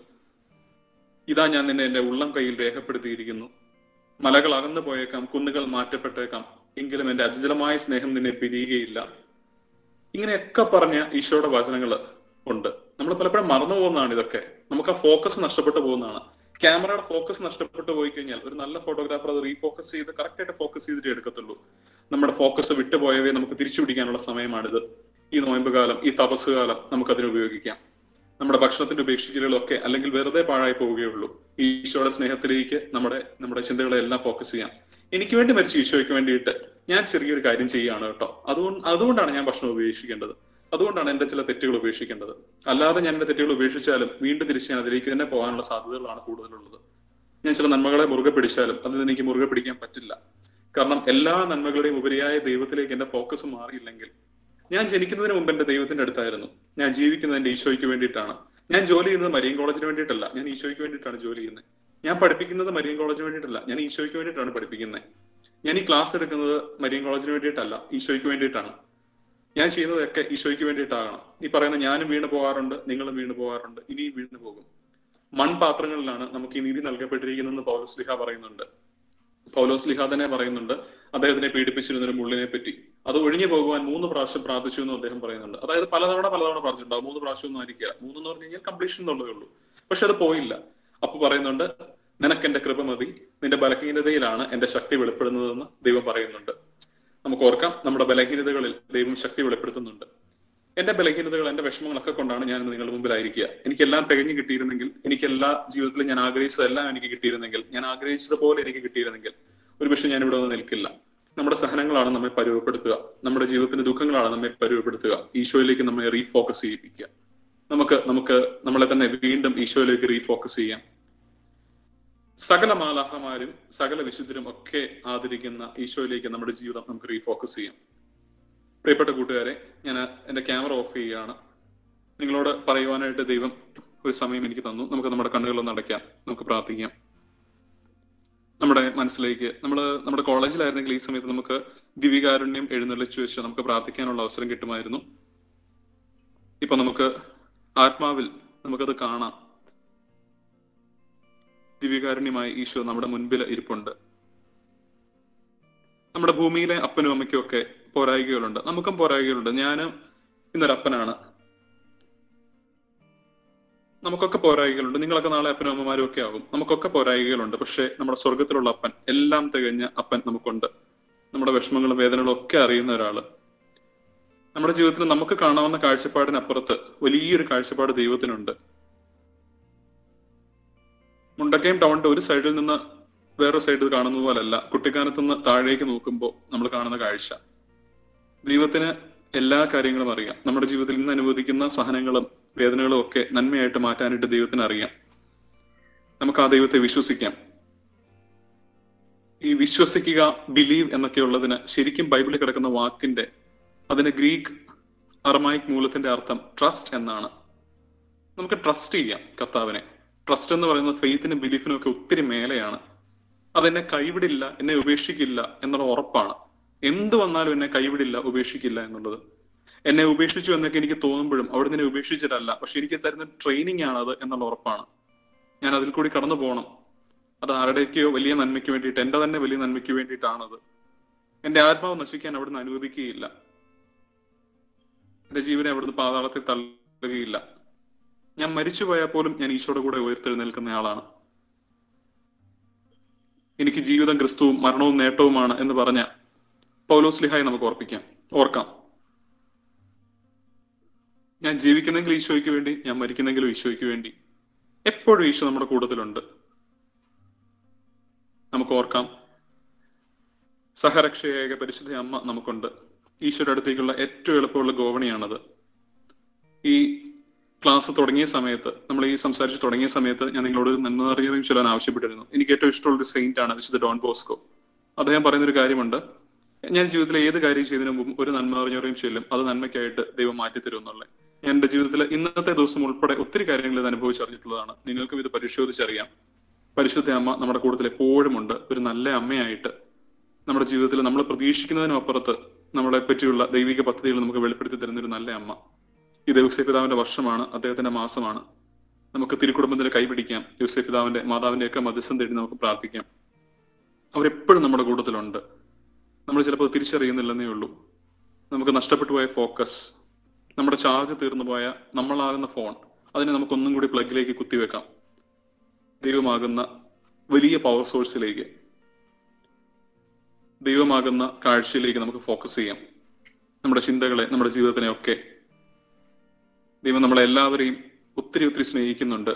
ഇതാ ഞാൻ നിന്നെ എന്റെ ഉള്ളം കയ്യിൽ രേഖപ്പെടുത്തിയിരിക്കുന്നു മലകൾ അകന്നു പോയേക്കാം കുന്നുകൾ മാറ്റപ്പെട്ടേക്കാം എങ്കിലും എന്റെ അജലമായ സ്നേഹം നിന്നെ പിരിയുകയില്ല ഇങ്ങനെയൊക്കെ പറഞ്ഞ ഈശോയുടെ വചനങ്ങൾ ഉണ്ട് നമ്മൾ പലപ്പോഴും മറന്നു പോകുന്നതാണ് ഇതൊക്കെ നമുക്ക് ആ ഫോക്കസ് നഷ്ടപ്പെട്ടു പോകുന്നതാണ് ക്യാമറയുടെ ഫോക്കസ് നഷ്ടപ്പെട്ടു പോയി കഴിഞ്ഞാൽ ഒരു നല്ല ഫോട്ടോഗ്രാഫർ അത് റീഫോക്കസ് ചെയ്ത് കറക്റ്റ് ആയിട്ട് ഫോക്കസ് ചെയ്തിട്ട് എടുക്കത്തുള്ളൂ നമ്മുടെ ഫോക്കസ് വിട്ടുപോയവയെ നമുക്ക് തിരിച്ചു പിടിക്കാനുള്ള സമയമാണിത് ഈ നോയമ്പ് കാലം ഈ തപസ് കാലം നമുക്ക് അതിന് ഉപയോഗിക്കാം നമ്മുടെ ഭക്ഷണത്തിന്റെ ഉപേക്ഷിക്കലുകളൊക്കെ അല്ലെങ്കിൽ വെറുതെ പാഴായി പോവുകയുള്ളൂ ഈശോയുടെ സ്നേഹത്തിലേക്ക് നമ്മുടെ നമ്മുടെ ചിന്തകളെ എല്ലാം ഫോക്കസ് ചെയ്യാം എനിക്ക് വേണ്ടി മരിച്ച ഈശോയ്ക്ക് വേണ്ടിയിട്ട് ഞാൻ ചെറിയൊരു കാര്യം ചെയ്യുകയാണ് കേട്ടോ അതുകൊണ്ട് അതുകൊണ്ടാണ് ഞാൻ ഭക്ഷണം ഉപേക്ഷിക്കേണ്ടത് അതുകൊണ്ടാണ് എന്റെ ചില തെറ്റുകൾ ഉപേക്ഷിക്കേണ്ടത് അല്ലാതെ ഞാൻ എന്റെ തെറ്റുകൾ ഉപേക്ഷിച്ചാലും വീണ്ടും തിരിച്ച് ഞാൻ അതിലേക്ക് തന്നെ പോകാനുള്ള സാധ്യതകളാണ് കൂടുതലുള്ളത് ഞാൻ ചില നന്മകളെ മുറുകെ പിടിച്ചാലും അതിൽ എനിക്ക് മുറുകെ പിടിക്കാൻ പറ്റില്ല കാരണം എല്ലാ നന്മകളുടെയും ഉപരിയായ ദൈവത്തിലേക്ക് എന്റെ ഫോക്കസ് മാറിയില്ലെങ്കിൽ ഞാൻ ജനിക്കുന്നതിന് മുമ്പ് എന്റെ ദൈവത്തിന്റെ അടുത്തായിരുന്നു ഞാൻ ജീവിക്കുന്നത് എന്റെ ഈശോയ്ക്ക് വേണ്ടിയിട്ടാണ് ഞാൻ ജോലി ചെയ്യുന്നത് മരിയൻ കോളേജിന് വേണ്ടിയിട്ടല്ല ഞാൻ ഈശോയ്ക്ക് വേണ്ടിയിട്ടാണ് ജോലി ചെയ്യുന്നത് ഞാൻ പഠിപ്പിക്കുന്നത് മരിയൻ കോളേജിന് വേണ്ടിയിട്ടല്ല ഞാൻ ഈശോയ്ക്ക് വേണ്ടിയിട്ടാണ് പഠിപ്പിക്കുന്നത് ഞാൻ ഈ ക്ലാസ് എടുക്കുന്നത് മരിയൻ കോളേജിന് വേണ്ടിയിട്ടല്ല ഈശോയ്ക്ക് വേണ്ടിയിട്ടാണ് ഞാൻ ചെയ്യുന്നതൊക്കെ ഈശോയ്ക്ക് വേണ്ടിയിട്ടാകണം ഈ പറയുന്ന ഞാനും വീണ് പോകാറുണ്ട് നിങ്ങളും വീണ് പോകാറുണ്ട് ഇനിയും വീണ് പോകും മൺപാത്രങ്ങളിലാണ് നമുക്ക് ഈ നീതി നൽകപ്പെട്ടിരിക്കുന്നതെന്ന് പൗലോസ് ലിഹ പറയുന്നുണ്ട് പൗലോസ് ലിഹ തന്നെ പറയുന്നുണ്ട് അദ്ദേഹത്തിനെ പീഡിപ്പിച്ചിരുന്ന ഒരു മുള്ളിനെ പറ്റി അത് ഒഴിഞ്ഞു പോകുവാൻ മൂന്ന് പ്രാവശ്യം പ്രാർത്ഥിച്ചു എന്ന് അദ്ദേഹം പറയുന്നുണ്ട് അതായത് പലതവണ പലതവണ പ്രാർത്ഥിച്ചിട്ടുണ്ടാവും മൂന്ന് പ്രാവശ്യം ഒന്നും ആയിരിക്കില്ല മൂന്നെന്ന് പറഞ്ഞു കഴിഞ്ഞാൽ കംപ്ലീഷൻ എന്നുള്ളതേ ഉള്ളൂ പക്ഷെ അത് പോയില്ല അപ്പൊ പറയുന്നുണ്ട് നിനക്ക് എന്റെ കൃപ മതി നിന്റെ ബലഹീനതയിലാണ് എന്റെ ശക്തി വെളിപ്പെടുന്നതെന്ന് ദൈവം പറയുന്നുണ്ട് നമുക്ക് ഓർക്കാം നമ്മുടെ ബലഹീനതകളിൽ ദൈവം ശക്തി വെളിപ്പെടുത്തുന്നുണ്ട് എന്റെ ബലഹീനതകൾ എന്റെ വിഷമങ്ങളൊക്കെ കൊണ്ടാണ് ഞാൻ ഇന്ന് നിങ്ങളുടെ മുമ്പിലായിരിക്കുക എനിക്കെല്ലാം തികഞ്ഞു കിട്ടിയിരുന്നെങ്കിൽ എനിക്ക് എല്ലാ ജീവിതത്തിലും ഞാൻ ആഗ്രഹിച്ചതെല്ലാം എനിക്ക് കിട്ടിയിരുന്നെങ്കിൽ ഞാൻ ആഗ്രഹിച്ചതുപോലെ എനിക്ക് കിട്ടിയിരുന്നെങ്കിൽ ഒരു പക്ഷെ ഞാൻ ഇവിടെ വന്ന് നിൽക്കില്ല നമ്മുടെ സഹനങ്ങളാണ് നമ്മെ പരുവപ്പെടുത്തുക നമ്മുടെ ജീവിതത്തിന്റെ ദുഃഖങ്ങളാണ് നമ്മെ പരുവപ്പെടുത്തുക ഈശോയിലേക്ക് നമ്മെ റീഫോക്കസ് ചെയ്യിപ്പിക്കുക നമുക്ക് നമുക്ക് നമ്മളെ തന്നെ വീണ്ടും ഈശോയിലേക്ക് റീഫോക്കസ് ചെയ്യാം സകല മാലാഹമാരും സകല വിശുദ്ധരും ഒക്കെ ആദരിക്കുന്ന ഈശോയിലേക്ക് നമ്മുടെ ജീവിതം നമുക്ക് റീഫോക്കസ് ചെയ്യാം പ്രിയപ്പെട്ട കൂട്ടുകാരെ ഞാൻ എന്റെ ക്യാമറ ഓഫ് ചെയ്യുകയാണ് നിങ്ങളോട് പറയുവാനായിട്ട് ദൈവം ഒരു സമയം എനിക്ക് തന്നു നമുക്ക് നമ്മുടെ കണ്ണുകളൊന്ന് അടയ്ക്കാം നമുക്ക് പ്രാർത്ഥിക്കാം നമ്മുടെ മനസ്സിലേക്ക് നമ്മൾ നമ്മുടെ കോളേജിലായിരുന്നെങ്കിൽ ഈ സമയത്ത് നമുക്ക് ദിവികാരുണ്യം എഴുന്നള്ളിച്ചു വെച്ച് നമുക്ക് പ്രാർത്ഥിക്കാനുള്ള അവസരം കിട്ടുമായിരുന്നു ഇപ്പൊ നമുക്ക് ആത്മാവിൽ നമുക്കത് കാണാം ദിവ്യകാരുണ്യമായി ഈശോ നമ്മുടെ മുൻപിൽ ഇരിപ്പുണ്ട് നമ്മുടെ ഭൂമിയിലെ അപ്പനും അമ്മയ്ക്കും ഒക്കെ പോരായികകളുണ്ട് നമുക്കും പോരായികകളുണ്ട് ഞാൻ ഇന്നൊരു അപ്പനാണ് നമുക്കൊക്കെ പോരായികകളുണ്ട് നിങ്ങളൊക്കെ നാളെ അപ്പനും അമ്മമാരും ഒക്കെ ആകും നമുക്കൊക്കെ പോരായികകളുണ്ട് പക്ഷെ നമ്മുടെ സ്വർഗത്തിലുള്ള അപ്പൻ എല്ലാം തികഞ്ഞ അപ്പൻ നമുക്കുണ്ട് നമ്മുടെ വിഷമങ്ങളും വേദനകളും ഒക്കെ അറിയുന്ന ഒരാള് നമ്മുടെ ജീവിതത്തിൽ നമുക്ക് കാണാവുന്ന കാഴ്ചപ്പാടിനപ്പുറത്ത് വലിയൊരു കാഴ്ചപ്പാട് ദൈവത്തിനുണ്ട് മുണ്ടക്കയം ടൗണിന്റെ ഒരു സൈഡിൽ നിന്ന് വേറൊരു സൈഡിൽ കാണുന്ന പോലല്ല കുട്ടിക്കാനത്ത് നിന്ന് താഴേക്ക് നോക്കുമ്പോൾ നമ്മൾ കാണുന്ന കാഴ്ച ദൈവത്തിന് എല്ലാ കാര്യങ്ങളും അറിയാം നമ്മുടെ ജീവിതത്തിൽ ഇന്ന് അനുവദിക്കുന്ന സഹനങ്ങളും വേദനകളും ഒക്കെ നന്മയായിട്ട് മാറ്റാനായിട്ട് ദൈവത്തിന് അറിയാം നമുക്ക് ആ ദൈവത്തെ വിശ്വസിക്കാം ഈ വിശ്വസിക്കുക ബിലീവ് എന്നൊക്കെ ഉള്ളതിന് ശരിക്കും ബൈബിളിൽ കിടക്കുന്ന വാക്കിന്റെ അതിന് ഗ്രീക്ക് അറമായിക് മൂലത്തിന്റെ അർത്ഥം ട്രസ്റ്റ് എന്നാണ് നമുക്ക് ട്രസ്റ്റ് ചെയ്യാം കർത്താവിനെ ട്രസ്റ്റ് എന്ന് പറയുന്നത് ഫെയ്ത്തിനും ബിലീഫിനും ഒക്കെ ഒത്തിരി മേലെയാണ് അതെന്നെ കൈവിടില്ല എന്നെ ഉപേക്ഷിക്കില്ല എന്നുള്ള ഉറപ്പാണ് എന്ത് വന്നാലും എന്നെ കൈവിടില്ല ഉപേക്ഷിക്കില്ല എന്നുള്ളത് എന്നെ ഉപേക്ഷിച്ചു എന്നൊക്കെ എനിക്ക് തോന്നുമ്പോഴും അവിടെ നിന്നെ ഉപേക്ഷിച്ചിട്ടല്ല പക്ഷെ എനിക്ക് തരുന്ന ട്രെയിനിങ് ആണ് അത് എന്നുള്ള ഉറപ്പാണ് ഞാൻ അതിൽ കൂടി കടന്നു പോകണം അത് ആരുടെയൊക്കെയോ വലിയ നന്മയ്ക്ക് വേണ്ടിയിട്ട് എന്റെ തന്നെ വലിയ നന്മയ്ക്ക് വേണ്ടിയിട്ടാണത് എന്റെ ആത്മാവ് നശിക്കാൻ അവിടുന്ന് അനുവദിക്കുകയില്ല എന്റെ ജീവനെ അവിടുന്ന് പാതാളത്തിൽ തള്ളുകയില്ല ഞാൻ മരിച്ചു പോയാൽ പോലും ഞാൻ ഈശോയുടെ കൂടെ ഉയർത്തെഴുന്നേൽക്കുന്ന ആളാണ് എനിക്ക് ജീവിതം ക്രിസ്തുവും മരണവും നേട്ടവുമാണ് എന്ന് പറഞ്ഞ പൗലോസ് ലിഹായി നമുക്ക് ഓർപ്പിക്കാം ഓർക്കാം ഞാൻ ജീവിക്കുന്നെങ്കിൽ ഈശോയ്ക്ക് വേണ്ടി ഞാൻ മരിക്കുന്നെങ്കിലും ഈശോയ്ക്ക് വേണ്ടി എപ്പോഴും ഈശോ നമ്മുടെ കൂട്ടത്തിലുണ്ട് നമുക്ക് ഓർക്കാം സഹരക്ഷയായ പരിശുദ്ധ അമ്മ നമുക്കുണ്ട് ഈശോയുടെ അടുത്തേക്കുള്ള ഏറ്റവും എളുപ്പമുള്ള ഗോവണിയാണത് ഈ ക്ലാസ് തുടങ്ങിയ സമയത്ത് നമ്മൾ ഈ സംസാരിച്ച് തുടങ്ങിയ സമയത്ത് ഞാൻ നിങ്ങളോട് ഒരു നന്മ അറിയുകയും ചൊല്ലാൻ ആവശ്യപ്പെട്ടിരുന്നു എനിക്ക് ഏറ്റവും ഇഷ്ടമുള്ള ഒരു സെയിന്റ് ആണ് വിശുദ്ധ ഡോൺ ബോസ്കോ അദ്ദേഹം പറയുന്ന ഒരു കാര്യമുണ്ട് ഞാൻ ജീവിതത്തിലെ ഏത് കാര്യം ചെയ്തതിനു മുമ്പ് ഒരു നന്മ അറിഞ്ഞവരെയും ചൊല്ലും അത് നന്മയ്ക്കായിട്ട് ദൈവം മാറ്റിത്തരും എന്നുള്ളത് ഞാൻ എന്റെ ജീവിതത്തിൽ ഇന്നത്തെ ദിവസം ഉൾപ്പെടെ ഒത്തിരി കാര്യങ്ങൾ ഇത് അനുഭവിച്ചറിഞ്ഞിട്ടുള്ളതാണ് നിങ്ങൾക്കും ഇത് പരിശോധിച്ചറിയാം പരിശുദ്ധ അമ്മ നമ്മുടെ കൂട്ടത്തിൽ എപ്പോഴും ഉണ്ട് ഒരു നല്ല അമ്മയായിട്ട് നമ്മുടെ ജീവിതത്തിൽ നമ്മൾ പ്രതീക്ഷിക്കുന്നതിനും അപ്പുറത്ത് നമ്മളെ പറ്റിയുള്ള ദൈവിക പദ്ധതികൾ നമുക്ക് വെളിപ്പെടുത്തി തരുന്ന ഒരു നല്ല അമ്മ ഈ ദേവസ്യ പിതാവിന്റെ വർഷമാണ് അദ്ദേഹത്തിന്റെ മാസമാണ് നമുക്ക് തിരുക്കുടുംബത്തിന്റെ കൈപിടിക്കാം യൂസഫ് പിതാവിന്റെ മാതാവിന്റെ ഒക്കെ മധ്യസ്ഥം തേടി നമുക്ക് പ്രാർത്ഥിക്കാം അവരെപ്പോഴും നമ്മുടെ കൂട്ടത്തിലുണ്ട് നമ്മൾ ചിലപ്പോൾ തിരിച്ചറിയുന്നില്ലെന്നേ ഉള്ളൂ നമുക്ക് നഷ്ടപ്പെട്ടു പോയ ഫോക്കസ് നമ്മുടെ ചാർജ് തീർന്നു പോയ നമ്മളാകുന്ന ഫോൺ അതിനെ നമുക്ക് ഒന്നും കൂടി പ്ലഗിലേക്ക് കുത്തിവെക്കാം ദൈവമാകുന്ന വലിയ പവർ സോഴ്സിലേക്ക് ദൈവമാകുന്ന കാഴ്ചയിലേക്ക് നമുക്ക് ഫോക്കസ് ചെയ്യാം നമ്മുടെ ചിന്തകളെ നമ്മുടെ ജീവിതത്തിനെ ഒക്കെ ദൈവം നമ്മളെ എല്ലാവരെയും ഒത്തിരി ഒത്തിരി സ്നേഹിക്കുന്നുണ്ട്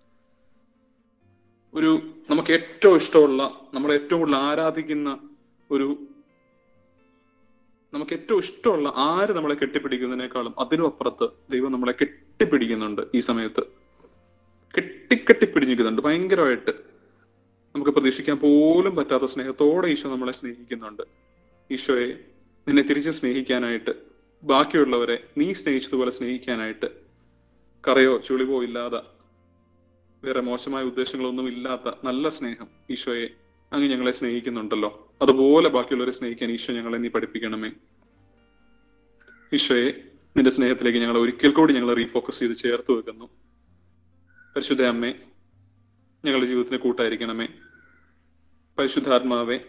ഒരു നമുക്ക് ഏറ്റവും ഇഷ്ടമുള്ള നമ്മളെ ഏറ്റവും കൂടുതൽ ആരാധിക്കുന്ന ഒരു നമുക്ക് ഏറ്റവും ഇഷ്ടമുള്ള ആര് നമ്മളെ കെട്ടിപ്പിടിക്കുന്നതിനേക്കാളും അതിനും അപ്പുറത്ത് ദൈവം നമ്മളെ കെട്ടിപ്പിടിക്കുന്നുണ്ട് ഈ സമയത്ത് കെട്ടിക്കെട്ടിപ്പിടിഞ്ഞിരിക്കുന്നുണ്ട് ഭയങ്കരമായിട്ട് നമുക്ക് പ്രതീക്ഷിക്കാൻ പോലും പറ്റാത്ത സ്നേഹത്തോടെ ഈശോ നമ്മളെ സ്നേഹിക്കുന്നുണ്ട് ഈശോയെ നിന്നെ തിരിച്ച് സ്നേഹിക്കാനായിട്ട് ബാക്കിയുള്ളവരെ നീ സ്നേഹിച്ചതുപോലെ സ്നേഹിക്കാനായിട്ട് കറയോ ചുളിവോ ഇല്ലാതെ വേറെ മോശമായ ഉദ്ദേശങ്ങളൊന്നും ഇല്ലാത്ത നല്ല സ്നേഹം ഈശോയെ അങ്ങ് ഞങ്ങളെ സ്നേഹിക്കുന്നുണ്ടല്ലോ അതുപോലെ ബാക്കിയുള്ളവരെ സ്നേഹിക്കാൻ ഈശോ ഞങ്ങളെ നീ പഠിപ്പിക്കണമേ ഈശോയെ നിന്റെ സ്നേഹത്തിലേക്ക് ഞങ്ങൾ ഒരിക്കൽ കൂടി ഞങ്ങൾ റീഫോക്കസ് ചെയ്ത് ചേർത്ത് വെക്കുന്നു പരിശുദ്ധ അമ്മേ ഞങ്ങളുടെ ജീവിതത്തിന് കൂട്ടായിരിക്കണമേ പരിശുദ്ധാത്മാവെ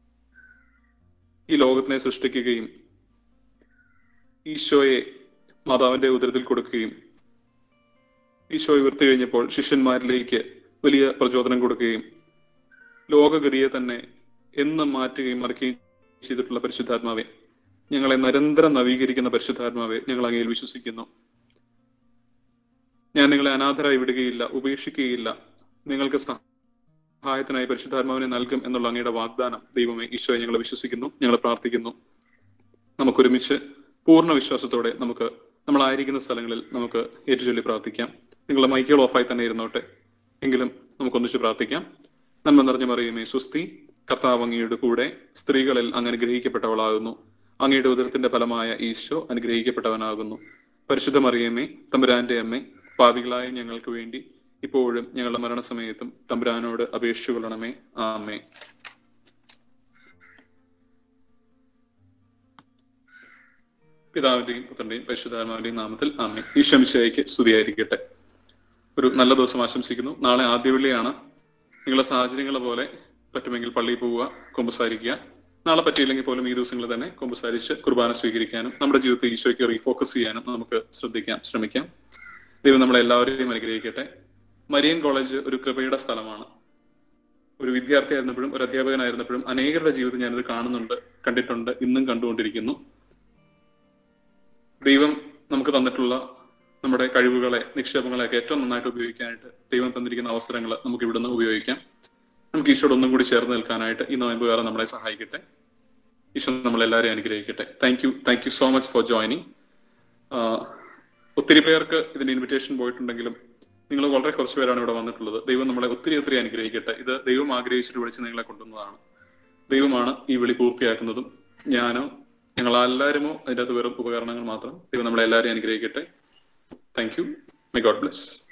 ഈ ലോകത്തിനെ സൃഷ്ടിക്കുകയും ഈശോയെ മാതാവിന്റെ ഉദരത്തിൽ കൊടുക്കുകയും ഈശോ ഉയർത്തി കഴിഞ്ഞപ്പോൾ ശിഷ്യന്മാരിലേക്ക് വലിയ പ്രചോദനം കൊടുക്കുകയും ലോകഗതിയെ തന്നെ എന്നും മാറ്റുകയും മറിക്കുകയും ചെയ്തിട്ടുള്ള പരിശുദ്ധാത്മാവെ ഞങ്ങളെ നിരന്തരം നവീകരിക്കുന്ന പരിശുദ്ധാത്മാവെ ഞങ്ങൾ അങ്ങയിൽ വിശ്വസിക്കുന്നു ഞാൻ നിങ്ങളെ അനാഥരായി വിടുകയില്ല ഉപേക്ഷിക്കുകയില്ല നിങ്ങൾക്ക് സഹായത്തിനായി പരിശുദ്ധാത്മാവിനെ നൽകും എന്നുള്ള അങ്ങയുടെ വാഗ്ദാനം ദൈവമേ ഈശോയെ ഞങ്ങൾ വിശ്വസിക്കുന്നു ഞങ്ങൾ പ്രാർത്ഥിക്കുന്നു നമുക്കൊരുമിച്ച് പൂർണ്ണ വിശ്വാസത്തോടെ നമുക്ക് നമ്മളായിരിക്കുന്ന സ്ഥലങ്ങളിൽ നമുക്ക് ഏറ്റുചൊല്ലി പ്രാർത്ഥിക്കാം നിങ്ങളുടെ മൈക്കുകൾ ഓഫായി തന്നെ ഇരുന്നോട്ടെ എങ്കിലും നമുക്കൊന്നിച്ച് പ്രാർത്ഥിക്കാം നന്മ നിറഞ്ഞ മറിയുമേ സുസ്തി കർത്താവ് അങ്ങയുടെ കൂടെ സ്ത്രീകളിൽ അങ്ങ് അനുഗ്രഹിക്കപ്പെട്ടവളാകുന്നു അങ്ങയുടെ ഉദരത്തിന്റെ ഫലമായ ഈശോ അനുഗ്രഹിക്കപ്പെട്ടവനാകുന്നു പരിശുദ്ധ മറിയമ്മേ തമ്പുരാന്റെ അമ്മേ പാപികളായ ഞങ്ങൾക്ക് വേണ്ടി ഇപ്പോഴും ഞങ്ങളുടെ മരണസമയത്തും തമ്പുരാനോട് അപേക്ഷിച്ചുകൊള്ളണമേ ആമേ പിതാവിന്റെയും പുത്രന്റെയും പരിശുദ്ധാത്മാവിന്റെയും നാമത്തിൽ ആമേ ഈശ്വമിശയ്ക്ക് സ്തുതിയായിരിക്കട്ടെ ഒരു നല്ല ദിവസം ആശംസിക്കുന്നു നാളെ ആദ്യ വെള്ളിയാണ് നിങ്ങളുടെ സാഹചര്യങ്ങളെ പോലെ പറ്റുമെങ്കിൽ പള്ളിയിൽ പോവുക കുമ്പസാരിക്കുക നാളെ പറ്റിയില്ലെങ്കിൽ പോലും ഈ ദിവസങ്ങളിൽ തന്നെ കുമ്പസാരിച്ച് കുർബാന സ്വീകരിക്കാനും നമ്മുടെ ജീവിതത്തിൽ ഈശോയ്ക്ക് റീഫോക്കസ് ചെയ്യാനും നമുക്ക് ശ്രദ്ധിക്കാം ശ്രമിക്കാം ദൈവം നമ്മളെ എല്ലാവരെയും അനുഗ്രഹിക്കട്ടെ മരിയൻ കോളേജ് ഒരു കൃപയുടെ സ്ഥലമാണ് ഒരു വിദ്യാർത്ഥിയായിരുന്നപ്പോഴും ഒരു അധ്യാപകനായിരുന്നപ്പോഴും അനേകരുടെ ജീവിതം ഞാനിത് കാണുന്നുണ്ട് കണ്ടിട്ടുണ്ട് ഇന്നും കണ്ടുകൊണ്ടിരിക്കുന്നു ദൈവം നമുക്ക് തന്നിട്ടുള്ള നമ്മുടെ കഴിവുകളെ നിക്ഷേപങ്ങളെയൊക്കെ ഏറ്റവും നന്നായിട്ട് ഉപയോഗിക്കാനായിട്ട് ദൈവം തന്നിരിക്കുന്ന അവസരങ്ങൾ നമുക്ക് ഇവിടുന്ന് ഉപയോഗിക്കാം നമുക്ക് ഈശോട് ഒന്നും കൂടി ചേർന്ന് നിൽക്കാനായിട്ട് ഈ നോയമ്പുകാരൻ നമ്മളെ സഹായിക്കട്ടെ ഈശോ നമ്മളെല്ലാവരെയും അനുഗ്രഹിക്കട്ടെ thank you thank you so much for joining ഒത്തിരി പേർക്ക് ഇതിന്റെ ഇൻവിറ്റേഷൻ പോയിട്ടുണ്ടെങ്കിലും നിങ്ങൾ വളരെ കുറച്ച് പേരാണ് ഇവിടെ വന്നിട്ടുള്ളത് ദൈവം നമ്മളെ ഒത്തിരി ഒത്തിരി അനുഗ്രഹിക്കട്ടെ ഇത് ദൈവം ആഗ്രഹിച്ചിട്ട് വിളിച്ച് നിങ്ങളെ കൊണ്ടുവന്നതാണ് ദൈവമാണ് ഈ വിളി പൂർത്തിയാക്കുന്നതും ഞാനോ ഞങ്ങൾ എല്ലാവരുമോ അതിൻ്റെ അകത്ത് വെറും ഉപകരണങ്ങൾ മാത്രം ദൈവം നമ്മളെ എല്ലാവരെയും അനുഗ്രഹിക്കട്ടെ thank you my God bless